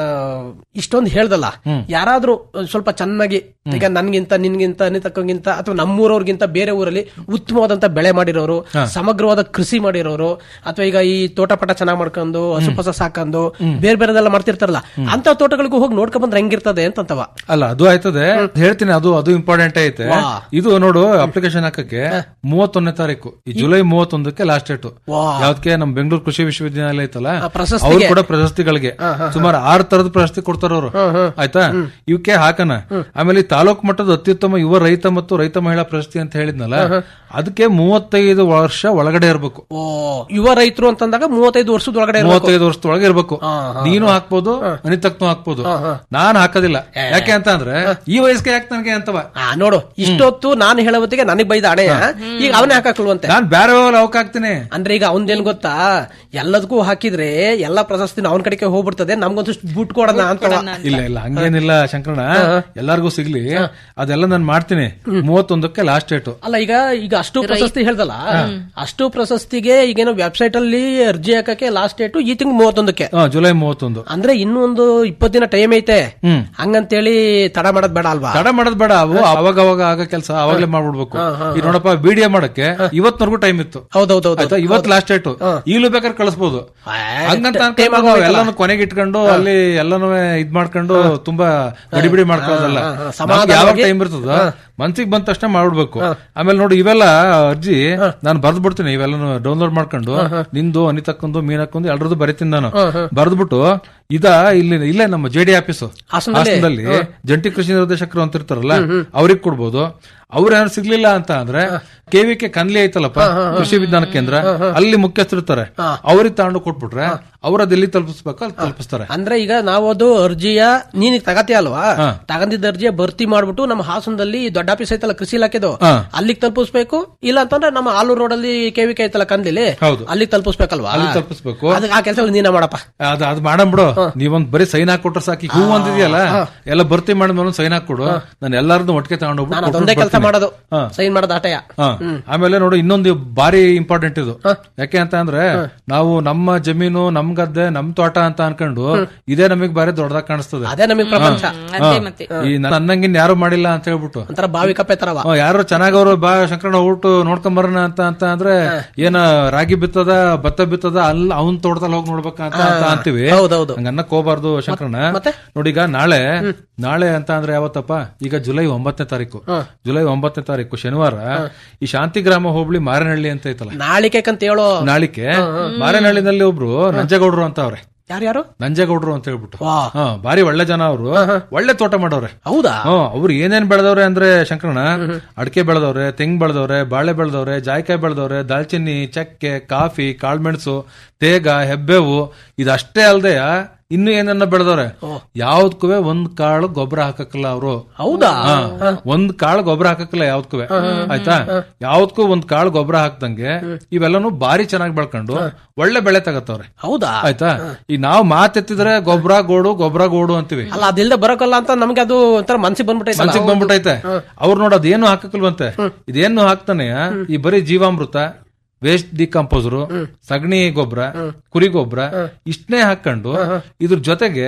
ಇಷ್ಟೊಂದು ಹೇಳ್ದಲ್ಲ ಯಾರಾದ್ರೂ ಒಂದ್ ಸ್ವಲ್ಪ ಚೆನ್ನಾಗಿ ಈಗ ನನ್ಗಿಂತ ನಿನ್ಗಿಂತ ನಿತಕ್ಕಂಗಿಂತ ಅಥವಾ ನಮ್ಮೂರವ್ರಿಗಿಂತ ಬೇರೆ ಊರಲ್ಲಿ ಉತ್ತಮವಾದಂತ ಬೆಳೆ ಮಾಡಿರೋರು ಸಮಗ್ರವಾದ ಕೃಷಿ ಮಾಡಿರೋರು ಅಥವಾ ಈಗ ಈ ತೋಟಪಟ ಚೆನ್ನಾಗ್ ಮಾಡ್ಕೊಂಡು ಹಸು ಪಸ ಸಾಕೊಂಡು ಬೇರೆ ಬೇರೆದೆಲ್ಲ ಮಾಡ್ತಿರ್ತಾರಲ್ಲ ಅಂತ ತೋಟಗಳಿಗೂ ಹೋಗಿ ನೋಡ್ಕೊಂಡ್ ಬಂದ್ರೆ ಹೆಂಗಿರ್ತದೆ ಅಂತಂತವ ಅಲ್ಲ ಅದು ಆಯ್ತದೆ ಹೇಳ್ತೀನಿ ಅದು ಅದು ಇಂಪಾರ್ಟೆಂಟ್ ಐತೆ ವಾ. ಇದು ನೋಡು ಅಪ್ಲಿಕೇಶನ್ ಹಾಕಕ್ಕೆ ಮೂವತ್ತೊಂದನೇ ತಾರೀಕು ಈ ಜುಲೈ ಮೂವತ್ತೊಂದಕ್ಕೆ ಲಾಸ್ಟ್ ಡೇಟ್ ವಾ. ಯಾವ್ದಕ್ಕೆ ನಮ್ ಬೆಂಗಳೂರು ಕೃಷಿ ವಿಶ್ವವಿದ್ಯಾಲಯ ಐತಲ್ಲ ಆ, ಪ್ರಶಸ್ತಿಗೆ. ಅವ್ರು ಕೂಡ ಪ್ರಶಸ್ತಿಗಳಿಗೆ ಸುಮಾರು ಆರು ತರದ ಪ್ರಶಸ್ತಿ ಕೊಡ್ತಾರ ಅವರು ಆಯ್ತಾ ಇವಕ್ಕೆ ಹಾಕನ ಆಮೇಲೆ ಈ ತಾಲೂಕು ಮಟ್ಟದ ಅತ್ಯುತ್ತಮ ಯುವ ರೈತ ಮತ್ತು ರೈತ ಮಹಿಳಾ ಪ್ರಶಸ್ತಿ ಅಂತ ಹೇಳಿದ್ನಲ್ಲ ಅದಕ್ಕೆ ಮೂವತ್ತೈದು ವರ್ಷ ಒಳಗಡೆ ಇರಬೇಕು ಓ ಯುವ ರೈತರು ಅಂತಂದಾಗ ಮೂವತ್ತೈದು ವರ್ಷದ ಒಳಗಡೆ ಇರ್ಬೇಕು. ಮೂವತ್ತೈದು ವರ್ಷದೊಳಗೆ ಇರ್ಬೇಕು ನೀನು ಹಾಕ್ಬೋದು ಅನಿತಕ್ನು ಹಾಕ್ಬೋದು ನಾನ್ ಹಾಕೋದಿಲ್ಲ ಯಾಕೆ ಅಂತ ಅಂದ್ರೆ ಈ ವಯಸ್ಸಿಗೆ ಯಾಕೆ ನನಗೆ ಅಂತವ ಆ, ನೋಡು ಇಷ್ಟೊತ್ತು ನಾನು ಹೇಳೋ ಹೊತ್ತಿಗೆ ನನಗ್ ಬೈದ ಅಣೆಯ ಈಗ ಅವನೇ ಹಾಕಲ್ವಂತೆ ನಾನ್ ಬೇರೆ ಅವಕ್ ಹಾಕ್ತೀನಿ ಅಂದ್ರೆ ಈಗ ಅವನ್ದೇನ್ ಗೊತ್ತಾ ಎಲ್ಲದಕ್ಕೂ ಹಾಕಿದ್ರೆ ಎಲ್ಲಾ ಪ್ರಶಸ್ತಿ ಅವನ ಕಡೆಗೆ ಹೋಗ್ಬಿಡ್ತದೆ ನಮ್ಗೊಂದಷ್ಟು ಬುಟ್ ಕೊಡೋಣ ಅಂತ ಇಲ್ಲ ಇಲ್ಲ ಹಂಗೇನಿಲ್ಲ ಶಂಕರಣ ಎಲ್ಲಾರ್ಗೂ ಸಿಗ್ಲಿ ಅದೆಲ್ಲ ನಾನ್ ಮಾಡ್ತೀನಿ ಮೂವತ್ತೊಂದಕ್ಕೆ ಲಾಸ್ಟ್ ಡೇಟ್ ಅಲ್ಲ ಈಗ ಈಗ ಅಷ್ಟು ಪ್ರಶಸ್ತಿ ಹೇಳ್ದಲ್ಲ ಅಷ್ಟು ಪ್ರಶಸ್ತಿಗೆ ಈಗೇನೋ ವೆಬ್ಸೈಟ್ ಅಲ್ಲಿ ಅರ್ಜಿ ಹಾಕಕ್ಕೆ ಲಾಸ್ಟ್ ಡೇಟ್ ಈ ತಿಂಗ್ ಮೂವತ್ತೊಂದಕ್ಕೆ ಜುಲೈ ಮೂವತ್ತೊಂದು ಅಂದ್ರೆ ಇನ್ನೂ ಒಂದು ಇಪ್ಪತ್ತು ದಿನ ಟೈಮ್ ಐತೆ ಹ್ಮ್. ಹಂಗಂತೇಳಿ ತಡ ಮಾಡೋದ್ ಬೇಡ ಅಲ್ವಾ ತಡ ಮಾಡೋದ್ ಬೇಡ ಅವು ಅವಾಗ ಅವಾಗ ಆಗ ಕೆಲಸ ಅವಾಗ್ಲೇ ಮಾಡ್ಬಿಡ್ಬೇಕು ಈ ನೋಡಪ್ಪ ವಿಡಿಯೋ ಮಾಡಕ್ಕೆ ಇವತ್ವರೆಗೂ ಟೈಮ್ ಇತ್ತು ಹೌದೌದೌದು ಆಯ್ತಾ ಇವತ್ ಲಾಸ್ಟ್ ಡೇಟ್ ಈಗಲೂ ಬೇಕಾದ್ರೆ ಕಳಿಸ್ಬೋದು ಹಂಗಂತ time ಅನ್ಕೊಂಡು ಆಗೋಯ್ತಲ್ಲ. ಎಲ್ಲಾನು ಕೊನೆಗೆ ಇಟ್ಕೊಂಡು ಅಲ್ಲಿ ಎಲ್ಲಾನು ಇದ್ ಮಾಡ್ಕೊಂಡು ತುಂಬಾ ಗಡಿಬಿಡಿ ಮಾಡ್ಕೊಳ್ಳೋದಲ್ಲ ಹಾ, ಹಾ, ನಮ್ಗೆ ಸಮಾಧಾನವಾಗಿ- ಯಾವಾಗ ಟೈಮ್ ಇರ್ತದ ಮನ್ಸಿಗೆ ಬಂದ ತಕ್ಷಣ ಮಾಡ್ಬಿಡ್ಬೇಕು ಆಮೇಲೆ ನೋಡಿ ಇವೆಲ್ಲ ಅರ್ಜಿ ನಾನು ಬರ್ದ್ ಬಿಡ್ತೀನಿ ಇವೆಲ್ಲ ಡೌನ್ಲೋಡ್ ಮಾಡ್ಕೊಂಡು ನಿಂದು ಅನಿತಕ್ಕಂದು ಮೀನಕ್ಕೊಂದು ಎಲ್ಲರದ್ದು ಬರಿತೀನಿ ನಾನು ಬರ್ದ್ಬಿಟ್ಟು ಇದ ಇಲ್ಲಿ ಇಲ್ಲೇ ನಮ್ಮ ಜೆಡಿ ಆಫೀಸ್ ಹಾಸನದಲ್ಲಿ? ಹಾಸನದಲ್ಲಿ ಜಂಟಿ ಕೃಷಿ ನಿರ್ದೇಶಕರು ಅಂತ ಇರ್ತಾರಲ್ಲ ಅವ್ರಿಗೆ ಕೊಡ್ಬೋದು ಅವ್ರ ಏನಾದ್ರು ಸಿಗ್ಲಿಲ್ಲ ಅಂತ ಅಂದ್ರೆ ಕೆವಿಕೆ ಕನ್ಲಿ ಐತಲ್ಲಪ್ಪ ಕೃಷಿ ವಿಜ್ಞಾನ ಕೇಂದ್ರ ಅಲ್ಲಿ ಮುಖ್ಯಸ್ಥರು ಇರ್ತಾರೆ ಅವ್ರಿಗೆ ತಗೊಂಡು ಕೊಟ್ಬಿಟ್ರೆ ಅವ್ರ ಅದ್ ಎಲ್ಲಿ ತಲುಪಿಸ್ಬೇಕು ಅಲ್ಲಿ ತಲುಪಿಸ್ತಾರೆ ಅಂದ್ರೆ ಈಗ ನಾವು ಅದು ಅರ್ಜಿಯ ನೀನ್ ತಗತಿ ಅಲ್ವಾ ತಗಂದಿದ್ದ ಅರ್ಜಿಯ ಭರ್ತಿ ಮಾಡ್ಬಿಟ್ಟು ನಮ್ಮ ಹಾಸನದಲ್ಲಿ ದೊಡ್ಡ ಆಫೀಸ್ ಐತಲ್ಲ ಕೃಷಿ ಇಲಾಖೆದು ಹಾ. ಅಲ್ಲಿಗೆ ತಲುಪಿಸ್ಬೇಕು ಇಲ್ಲ ಅಂತಂದ್ರೆ ನಮ್ಮ ಆಲೂರು ರೋಡ್ ಅಲ್ಲಿ ಕೆವಿಕೆ ಐತಲ್ಲ ಕಂದಿಲಿ ಹೌದು. ಅಲ್ಲಿಗೆ ತಲುಪಿಸ್ಬೇಕಲ್ವಾ ಅಲ್ಲಿ ತಲುಪಿಸ್ಬೇಕು ಅದಕ್ಕೆ ಆ ಕೆಲಸ ನೀನ ಮಾಡಪ್ಪ ಅದ್ ಅದ್ ಮಾಡಂಬಿಡು ನೀವೊಂದ್ ಬರೀ ಸೈನ್ ಹಾಕೊಟ್ರೆ ಸಾಕಿ ಹೂ ಅಂತಿದ್ಯಲ್ಲ ಎಲ್ಲ ಭರ್ತಿ ಮಾಡಿದ್ಮೇಲೆ ಸೈನ್ ಹಾಕೊಡು ನಾನು ಎಲ್ಲಾರದ್ದು ಒಟ್ಟಿಗೆ ನಾನು ಅದೊಂದೇ ತಗೊಂಡೋಗ್ಬಿಟ್ಟು ಕೆಲಸ ಮಾಡೋದು ಹಾ. ಸೈನ್ ಮಾಡೋದು ಆಟಯ ಹಾ. ಆಮೇಲೆ ನೋಡು ಇನ್ನೊಂದು ಬಾರಿ ಇಂಪಾರ್ಟೆಂಟ್ ಇದು ಯಾಕೆ ಅಂತ ಅಂದ್ರೆ ನಾವು ನಮ್ಮ ಜಮೀನು ನಮ್ ಗದ್ದೆ ನಮ್ ತೋಟ ಅಂತ ಅನ್ಕೊಂಡು ಇದೇ ನಮಗ್ ಬಾರಿ ದೊಡ್ಡದಾಗ ಕಾಣಿಸ್ತದೆ ಅದೇ ನಮಗ್ ಪ್ರಪಂಚ ಹಾ. ಈ ನನ್ನಂಗಿನ್ ಯಾರು ಮಾಡಿಲ್ಲ ಅಂತ ಹೇಳ್ಬಿಟ್ಟು ಒಂಥರ ಬಾವಿ ಕಪ್ಪೆ ತರವ ಹ್ಮ್, ಯಾರು ಚೆನ್ನಾಗ್ ಅವರು ಬಾ ಶಂಕರಣ್ಣ ಊಟ ನೋಡ್ಕೊಂಡ್ ಬರೋಣ ಅಂತ ಅಂತ ಅಂದ್ರೆ ಏನ ರಾಗಿ ಬಿತ್ತದ ಭತ್ತ ಬಿತ್ತದ ಅಲ್ಲಿ ಅವ್ನ್ ತೋಟದಲ್ಲಿ ಹೋಗಿ ನೋಡ್ಬೇಕಂತ ಅಂತ ಅಂತೀವಿ ಹೌದೌದು. ಹಂಗನ್ನಕ್ ಹೋಗ್ಬಾರ್ದು ಶಂಕರಣ್ಣ ನೋಡಿ ಈಗ ನಾಳೆ ನಾಳೆ ಅಂತ ಅಂದ್ರೆ ಯಾವತ್ತಪ್ಪ ಈಗ ಜುಲೈ ಒಂಬತ್ತನೇ ತಾರೀಕು ಜುಲೈ ಒಂಬತ್ತನೇ ತಾರೀಕು ಶನಿವಾರ ಈ ಶಾಂತಿಗ್ರಾಮ ಹೋಬಳಿ ಮಾರನಹಳ್ಳಿ ಅಂತ ಐತಲ್ಲ ನಾಳಿಕೆ ಅಂತ ಹೇಳೋ ನಾಳಿಕೆ ಮಾರನಹಳ್ಳಿನಲ್ಲಿ ಒಬ್ರು ನಂಜೇಗೌಡರು ಅಂತ ಅವ್ರೆ ಯಾರ್ಯಾರು ನಂಜೇಗೌಡರು ಅಂತ ಹೇಳ್ಬಿಟ್ಟು ವಾ. ಹಾ ಭಾರಿ ಒಳ್ಳೆ ಜನ ಅವರು ಒಳ್ಳೆ ತೋಟ ಮಾಡವ್ರೆ ಹೌದಾ ಹ್ಮ್ ಅವ್ರು ಏನೇನ್ ಬೆಳೆದವ್ರೆ ಅಂದ್ರೆ ಶಂಕರಣ ಅಡಕೆ ಬೆಳೆದವ್ರೆ ತೆಂಗ್ ಬೆಳೆದವ್ರೆ ಬಾಳೆ ಬೆಳೆದವ್ರೆ ಜಾಯ್ಕಾಯಿ ಬೆಳೆದವ್ರೆ ದಾಲ್ಚಿನ್ನಿ ಚಕ್ಕೆ ಕಾಫಿ ಕಾಳ್ಮೆಣಸು ತೇಗ ಹೆಬ್ಬೇವು ಇದಷ್ಟೇ ಅಲ್ದೆ ಇನ್ನು ಏನನ್ನ ಬೆಳೆದವ್ರೆ ಯಾವ್ದಕ್ಕೂ ಒಂದ್ ಕಾಳು ಗೊಬ್ಬರ ಹಾಕಕ್ಕಿಲ್ಲ ಅವರು ಹೌದಾ ಒಂದ್ ಕಾಳು ಗೊಬ್ಬರ ಹಾಕಕ್ಕಿಲ್ಲ ಯಾವ್ದಕ್ಕೂ ಆಯ್ತಾ ಯಾವ್ದಕ್ಕೂ ಒಂದ್ ಕಾಳು ಗೊಬ್ಬರ ಹಾಕ್ದಂಗೆ ಇವೆಲ್ಲನೂ ಬಾರಿ ಚೆನ್ನಾಗಿ ಬೆಳ್ಕೊಂಡು ಒಳ್ಳೆ ಬೆಳೆ ತಗತ್ತವ್ರೆ ಹೌದಾ ಆಯ್ತಾ ಈಗ ನಾವು ಮಾತೆತ್ತಿದ್ರೆ ಗೊಬ್ಬರ ಗೋಡು ಗೊಬ್ಬರ ಗೋಡು ಅಂತೀವಿ ಅಲ್ಲ ಅದಿಲ್ದೆ ಬರೋಕಲ್ಲ ಅಂತ ನಮ್ಗೆ ಅದು ಒಂಥರ ಮನ್ಸಿಗೆ ಬಂದ್ಬಿಟ್ಟೈತೆ ಮನ್ಸಿಗೆ ಬಂದ್ಬಿಟ್ಟೈತೆ ಅವ್ರು ನೋಡ್ ಅದೇನು ಹಾಕಕ್ಕಿಲ್ವಂತೆ ಇದೇನು ಹಾಕ್ತಾನೆ ಈ ಬರೀ ಜೀವಾಮೃತ ವೇಸ್ಟ್ ಡಿಕಂಪೋಸರು ಸಗಣಿ ಗೊಬ್ಬರ ಕುರಿ ಗೊಬ್ಬರ ಇಷ್ಟನ್ನೇ ಹಾಕೊಂಡು ಇದ್ರ ಜೊತೆಗೆ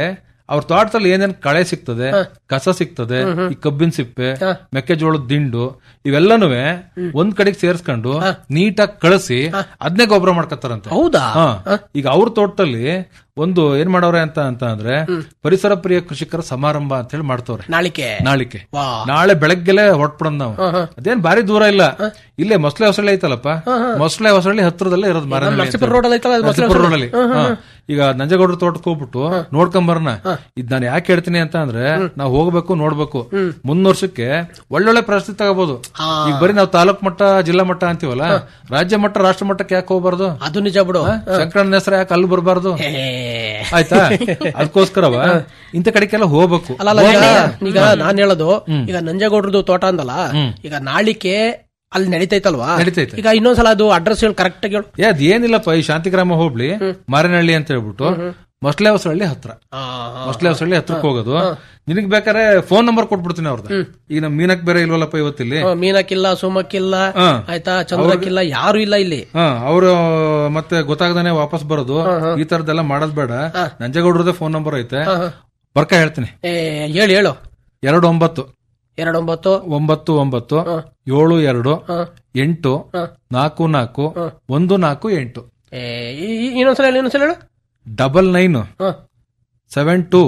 ಅವ್ರ ತೋಟದಲ್ಲಿ ಏನೇನ್ ಕಳೆ ಸಿಗ್ತದೆ ಕಸ ಸಿಗ್ತದೆ ಈ ಕಬ್ಬಿನ ಸಿಪ್ಪೆ ಮೆಕ್ಕೆಜೋಳದ ದಿಂಡು ಇವೆಲ್ಲನೂ ಒಂದ್ ಕಡೆಗೆ ಸೇರ್ಸ್ಕೊಂಡು ನೀಟಾಗಿ ಕಳಿಸಿ ಅದನ್ನೇ ಗೊಬ್ಬರ ಮಾಡ್ಕೊತಾರಂತೆ ಹೌದಾ ಹಾ. ಈಗ ಅವ್ರ ತೋಟದಲ್ಲಿ ಒಂದು ಏನ್ ಮಾಡವ್ರೆ ಅಂತ ಅಂತ ಅಂದ್ರೆ ಪರಿಸರ ಪ್ರಿಯ ಕೃಷಿಕರ ಸಮಾರಂಭ ಅಂತ ಹೇಳಿ ಮಾಡ್ತವ್ರೆ ನಾಳಿಕೆ ನಾಳಿಕೆ ವಾ. ನಾಳೆ ಬೆಳಗ್ಗೆಲೆ ಹೊರಟ್ಬಿಡೋದ್ ನಾವು ಅದೇನ್ ಬಾರಿ ದೂರ ಇಲ್ಲ ಇಲ್ಲೇ ಮೊಸಳೆ ಹೊಸಳ್ಳಿ ಐತಲ್ಲಪ್ಪ ಮೊಸಳೆ ಹೊಸಳ್ಳಿ ಹತ್ರದಲ್ಲೇ ಇರೋದು ನಮ್ಮ ಮಾರನಹಳ್ಳಿ ನರಸೀಪುರ ಅಂತ. road ಅಲ್ಲಿ ಐತಲ್ಲ ಅದು ಮೊಸಳೆ ನರಸೀಪುರ ಹೊಸಳ್ಳಿ. road ಅಲ್ಲಿ. ಹಾ. ಈಗ ನಂಜೇಗೌಡರ ತೋಟಕ್ಕೆ ಹೋಗ್ಬಿಟ್ಟು ನೋಡ್ಕೊಂಬರ್ನ ಇದ್ ನಾನು ಯಾಕೆ ಹೇಳ್ತೀನಿ ಅಂತ ಅಂದ್ರೆ ನಾವು ಹೋಗ್ಬೇಕು ನೋಡ್ಬೇಕು ಮುಂದ್ ವರ್ಷಕ್ಕೆ ಒಳ್ಳೊಳ್ಳೆ ಪ್ರಶಸ್ತಿ ತಗೋಬಹುದು ಈಗ ಬರೀ ನಾವು ತಾಲೂಕ್ ಮಟ್ಟ ಜಿಲ್ಲಾ ಮಟ್ಟ ಅಂತೀವಲ್ಲ ರಾಜ್ಯ ಮಟ್ಟ ರಾಷ್ಟ್ರ ಮಟ್ಟಕ್ಕೆ ಯಾಕೆ ಹೋಗ್ಬಾರ್ದು ಅದು ನಿಜ ಬಿಡು ಶಂಕರಣ್ಣ ಹೆಸರು ಯಾಕೆ ಅಲ್ಲಿ ಬರಬಾರ್ದು ಆಯ್ತಾ ಅದಕ್ಕೋಸ್ಕರವ ಇಂಥ ಕಡೆಗೆಲ್ಲ ಹೋಗ್ಬೇಕು ಅಲ್ಲ ಅಲ್ಲ, ಈಗ ಈಗ ನಾನ್ ಹೇಳೋದು ಈಗ ನಂಜೇಗೌಡ್ರದ್ದು ತೋಟ ಅಂದಲ್ಲ ಈಗ ನಾಳಿಕೆ ಅಲ್ಲಿ ನಡೀತೈತಲ್ವಾ ನಡೀತೈತೆ. ಈಗ ಇನ್ನೊಂದ್ಸಲ ಅದು ಅಡ್ರೆಸ್ ಹೇಳಿ ಕರೆಕ್ಟ್ ಆಗಿ ಹೇಳು ಏ ಅದೇನಿಲ್ಲಪ್ಪ ಈ ಶಾಂತಿಗ್ರಾಮ ಹೋಗ್ಲಿ ಮಾರೇನಹಳ್ಳಿ ಅಂತ ಹೇಳ್ಬಿಟ್ಟು ಮೊಸಳೆ ಹೊಸಳ್ಳಿ ಹತ್ರ ಮೊಸಳೆ ಹೊಸಳ್ಳಿ ಹತ್ರಕ್ಕೆ ಹೋಗೋದು ನಿನಗ್ ಬೇಕಾದ್ರೆ ಫೋನ್ ನಂಬರ್ ಕೊಟ್ಬಿಡ್ತೀನಿ ಅವ್ರದ್ದು ಈಗ ನಮ್ ಮೀನಕ್ ಬೇರೆ ಇಲ್ವಲ್ಲಪ್ಪ ಇವತ್ತಿಲ್ಲಿ ಹ್ಮ್, ಮೀನಕ್ಕಿಲ್ಲ ಸುಮಕ್ಕಿಲ್ಲ ಹಾ. ಆಯ್ತಾ ಚಂದ್ರಕ್ಕಿಲ್ಲ ಯಾರು ಇಲ್ಲ ಇಲ್ಲಿ ಹಾ ಅವರು ಮತ್ತೆ ಗೊತ್ತಾಗದಾನೆ ವಾಪಸ್ ಬರೋದು ಈ ತರದೆಲ್ಲ ಮಾಡೋದ್ ಬೇಡ ನಂಜೇಗೌಡ್ರದೇ ಫೋನ್ ನಂಬರ್ ಐತೆ ಬರ್ಕ ಹೇಳ್ತೀನಿ ಏ ಹೇಳು ಹೇಳು ಎರಡು ಒಂಬತ್ತು ಎರಡು ಒಂಬತ್ತು ಒಂಬತ್ತು ಒಂಬತ್ತು ಏಳು ಎರಡು ಎಂಟು ನಾಲ್ಕು ನಾಲ್ಕು ಒಂದು ನಾಲ್ಕು ಎಂಟು ಏ ಈ- ಈ- ಇನ್ನೊಂದ್ಸಲ ಹೇಳು ಇನ್ನೊಂದ್ಸಲ ಹೇಳು double nine seven two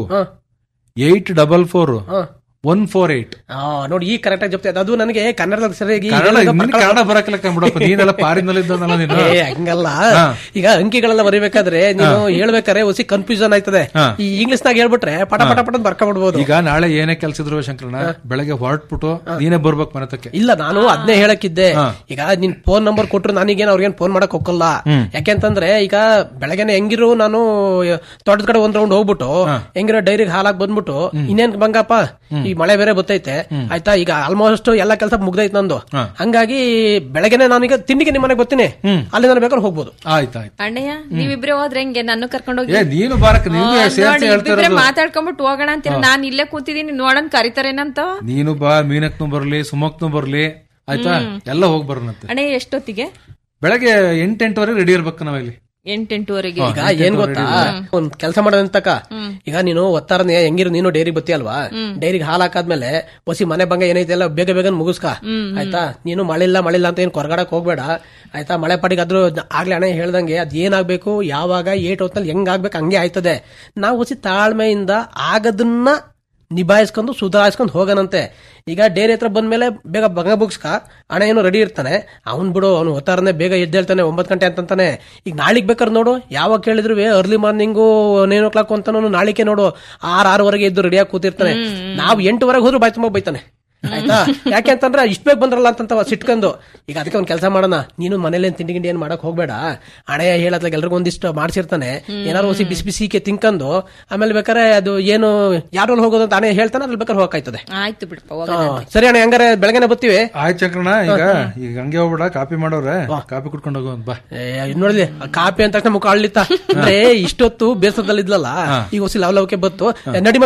eight double four one four eight ಆ, ನೋಡಿ ಈ ಕರೆಕ್ಟ್ ಆಗಿ ಜಪ್ತಿ ಅದು ನನಗೆ ಕನ್ನಡದಲ್ಲಿ ಸರಿಯಾಗಿ ಕನ್ನಡ ಹೇಳೋದು ನಿನ್ ಪಕ್ಕ- ಕನ್ನಡ ಬರಕಿಲ್ಲ ಕಂಬಿಡಪ್ಪ ನೀನೆಲ್ಲ ಪಾರಿನಲ್ಲಿದ್ದನಲ್ಲ ನೀನು ಏ, ಹಂಗಲ್ಲ ಹಾ. ಈಗ ಅಂಕಿಗಳೆಲ್ಲ ಬರಿಬೇಕಾದ್ರೆ ನೀನು ಹೇಳ್ಬೇಕಾದ್ರೆ ಹೊಸಿ ಕನ್ಫ್ಯೂಷನ್ ಆಯ್ತದೆ ಹಾ. ಈ ಇಂಗ್ಲಿಷ್ ನಾಗ ಹೇಳ್ಬಿಟ್ರೆ ಪಟ ಪಟ ಪಟ ಬರ್ಕೊಂಡ್ಬಿಡ್ಬೋದು ಈಗ ನಾಳೆ ಏನೇ ಕೆಲ್ಸ ಇದ್ರು ಶಂಕರಣ್ಣ ಬೆಳಗ್ಗೆ ಹೊರಟ್ಬಿಟ್ಟು ನೀನೇ ಬರ್ಬೇಕು ಮನೆತಕ್ಕೆ ಇಲ್ಲ ನಾನು ಅದನ್ನೇ ಹೇಳಕ್ಕಿದ್ದೆ ಹಾ. ಈಗ ನಿನ್ ಫೋನ್ ನಂಬರ್ ಕೊಟ್ರು ನನಗೇನು ಅವ್ರಿಗೇನು ಫೋನ್ ಮಾಡಕ್ ಹೋಗಲ್ಲ ಹ್ಮ್. ಯಾಕೆಂತಂದ್ರೆ ಈಗ ಬೆಳಗ್ಗೆನೆ ಹೆಂಗಿರು ನಾನು ತೋಟದ ಕಡೆ ಒಂದ್ ರೌಂಡ್ ಹೋಗ್ಬಿಟ್ಟು ಹೆಂಗಿರೋ ಡೈರಿಗೆ ಹಾಲಾಕ್ ಬಂದ್ಬಿಟ್ಟು ಇನ್ನೇನ್ ಬಂಗಪ್ಪ ಈ ಮಳೆ ಬೇರೆ ಬತ್ತೈತೆ ಆಯ್ತಾ ಈಗ ಆಲ್ಮೋಸ್ಟ್ ಎಲ್ಲ ಕೆಲಸ ಮುಗ್ದೈತ್ ನಂದು ಹಂಗಾಗಿ ಬೆಳಗ್ಗೆನೆ ನಾನೀಗ ತಿಂಡಿಗೆ ನಿಮ್ಮ ಮನೆಗೆ ಬರ್ತೀನಿ ಅಲ್ಲಿ ನಾನು ಬೇಕಾದ್ರೆ ಹೋಗ್ಬೋದು ಆಯ್ತಾಯ್ತು ಅಣ್ಣಯ್ಯ ನೀವಿಬ್ರೆ ಹೋದ್ರೆ ಹೆಂಗೆ ನನ್ನ ಕರ್ಕೊಂಡೋಗಿ ಏ ನೀನು ಬಾರಕ್ ನಿನ್ಗೆ ಆ, ಸೇರ್ಸಿ ನೋಡಿ, ಹೇಳ್ತಾ ಇಬ್ಬಿಬ್ರೆ ಇರೋದು. ಮಾತಾಡ್ಕೊಂಡ್ಬಿಟ್ಟು ಹೋಗೋಣ ಅಂತೀರ ನಾನ್ ಇಲ್ಲೇ ಕೂತಿದೀನಿ ನೋಡೋಣ ಕರಿತಾರೇನಂತ ನೀನು ಬಾ ಮೀನಕ್ನು ಬರ್ಲಿ ಸುಮಕ್ನು ಬರ್ಲಿ ಆಯ್ತಾ ಎಲ್ಲ ಹೋಗ್ ಬರೋಣಂತೆ ಅಣ್ಣಯ್ಯ ಎಷ್ಟೊತ್ತಿಗೆ ಬೆಳಗ್ಗೆ ಎಂಟೆಂಟುವರೆಗೆ ರೆಡಿ ಇರ್ಬೇಕು ನಾವಿಲ್ಲಿ ಎಂಟೆಂಟುವರೆಗೆ ಈಗ ಏನ್ ಗೊತ್ತಾ ಒಂದ್ ಕೆಲಸ ಮಾಡೋದಂತಕ ಈಗ ನೀನು ಒತ್ತಾರನೆ ಹೆಂಗಿರು ನೀನು ಡೈರಿ ಬತ್ತೀಯಲ್ವಾ ಡೈರಿಗೆ ಹಾಲ್ ಹಾಕಾದ್ಮೇಲೆ ಹೊಸಿ ಮನೆ ಬಂಗ ಏನೈತೆ ಎಲ್ಲ ಬೇಗ ಬೇಗ ಮುಗಿಸ್ಕ ಆಯ್ತಾ ನೀನು ಮಳೆ ಇಲ್ಲ ಮಳೆ ಇಲ್ಲ ಅಂತ ಏನ್ ಕೊರಗಡಕ್ ಹೋಗ್ಬೇಡ ಆಯ್ತಾ ಮಳೆ ಪಾಟಿಗೆ ಅದ್ರ ಆಗ್ಲೇ ಹಣೆ ಹೇಳ್ದಂಗೆ ಅದ್ ಏನಾಗ್ಬೇಕು ಯಾವಾಗ ಏಟ್ ಹೊತ್ತಲ್ಲಿ ಹೆಂಗ್ ಆಗ್ಬೇಕು ಹಂಗೆ ಆಯ್ತದೆ ನಾವು ಹೊಸಿ ತಾಳ್ಮೆಯಿಂದ ಆಗದನ್ನ ನಿಭಾಯಿಸ್ಕೊಂಡು ಸುಧಾರಿಸ್ಕೊಂಡು ಹೋಗನಂತೆ ಈಗ ಡೈರಿ ಹತ್ರ ಬಂದ್ಮೇಲೆ ಬೇಗ ಬಂಗ ಬುಗ್ಸ್ಕ ಹಣ ಏನು ರೆಡಿ ಇರ್ತಾನೆ ಅವ್ನ್ ಬಿಡು ಅವ್ನು ಹೊತ್ತಾರನೆ ಬೇಗ ಎದ್ದೇಳ್ತಾನೆ ಒಂಬತ್ತು ಗಂಟೆ ಅಂತಂತಾನೆ ಈಗ ನಾಳಿಗ್ ಬೇಕಾದ್ರೆ ನೋಡು ಯಾವಾಗ ಕೇಳಿದ್ರು early morning nine o'clock ಅಂತ ನಾಳಿಕೆ ನೋಡು ಆರ್ ಆರವರೆಗೆ ಎದ್ದು ರೆಡಿಯಾಗಿ ಕೂತಿರ್ತಾನೆ ನಾವು ಎಂಟುವರೆಗೆ ಹೋದ್ರು ಬಾಯ್ ತುಂಬ ಬೈತಾನೆ ಆಯ್ತಾ ಯಾಕೆ ಅಂತಂದ್ರೆ ಇಷ್ಟ ಬೇಗ ಬಂದ್ರಲ್ಲ ಅಂತ ಸಿಟ್ಕೊಂಡು ಈಗ ಅದಕ್ಕೆ ಒಂದ್ ಕೆಲಸ ಮಾಡೋಣ ನೀನು ಮನೇಲಿ ಏನ್ ತಿಂಡಿ ಗಿಂಡಿ ಏನ್ ಮಾಡಕ್ ಹೋಗ್ಬೇಡ ಹಣೆ ಹೇಳತ್ಲಾಗ ಎಲ್ರಿಗೂ ಒಂದಿಷ್ಟು ಮಾಡ್ಸಿರ್ತಾನೆ ಏನಾರು ಹೊಸಿ ಬಿಸಿ ಬಿಸಿಗೆ ತಿನ್ಕೊಂಡು ಆಮೇಲೆ ಬೇಕಾರೆ ಅದು ಏನು ಯಾರಲ್ಲಿ ಹೋಗೋದು ಅಂತ ಹಣೆ ಹೇಳ್ತಾನೆ ಅದ್ರಲ್ಲಿ ಬೇಕಾದ್ರೆ ಹೋಗಾಯ್ತದೆ ಆಯ್ತು ಬಿಡಪ್ಪ ಹಾ, ಹೋಗೋಣ ಸರಿ ಅಣ್ಣ ಹಂಗಾರೆ ಬೆಳಗ್ಗೆನೆ ಬರ್ತೀವಿ ಆಯ್ತು ಚಕ್ರಣ್ಣ ಈಗ ಈಗ ಹಂಗೆ ಹೋಗ್ಬೇಡ ಕಾಪಿ ಮಾಡೋರೆ ಕಾಪಿ ಕುಟ್ಕೊಂಡು ಹೋಗೋ ಬಾ ನೋಡಿದ್ಲಿ ಕಾಪಿ ಅಂತ ತಕ್ಷಣ ಮುಖ ಅಳ್ಳಿತ್ತ ಅಂದ್ರೆ ಇಷ್ಟೊತ್ತು ಬೇಸರದಲ್ಲಿ ಇದ್ಲಲ್ಲ ಈಗ ಹೊಸಿ ಲವ್ ಲವ್ಕೆ ಬತ್ತು ನಡಿ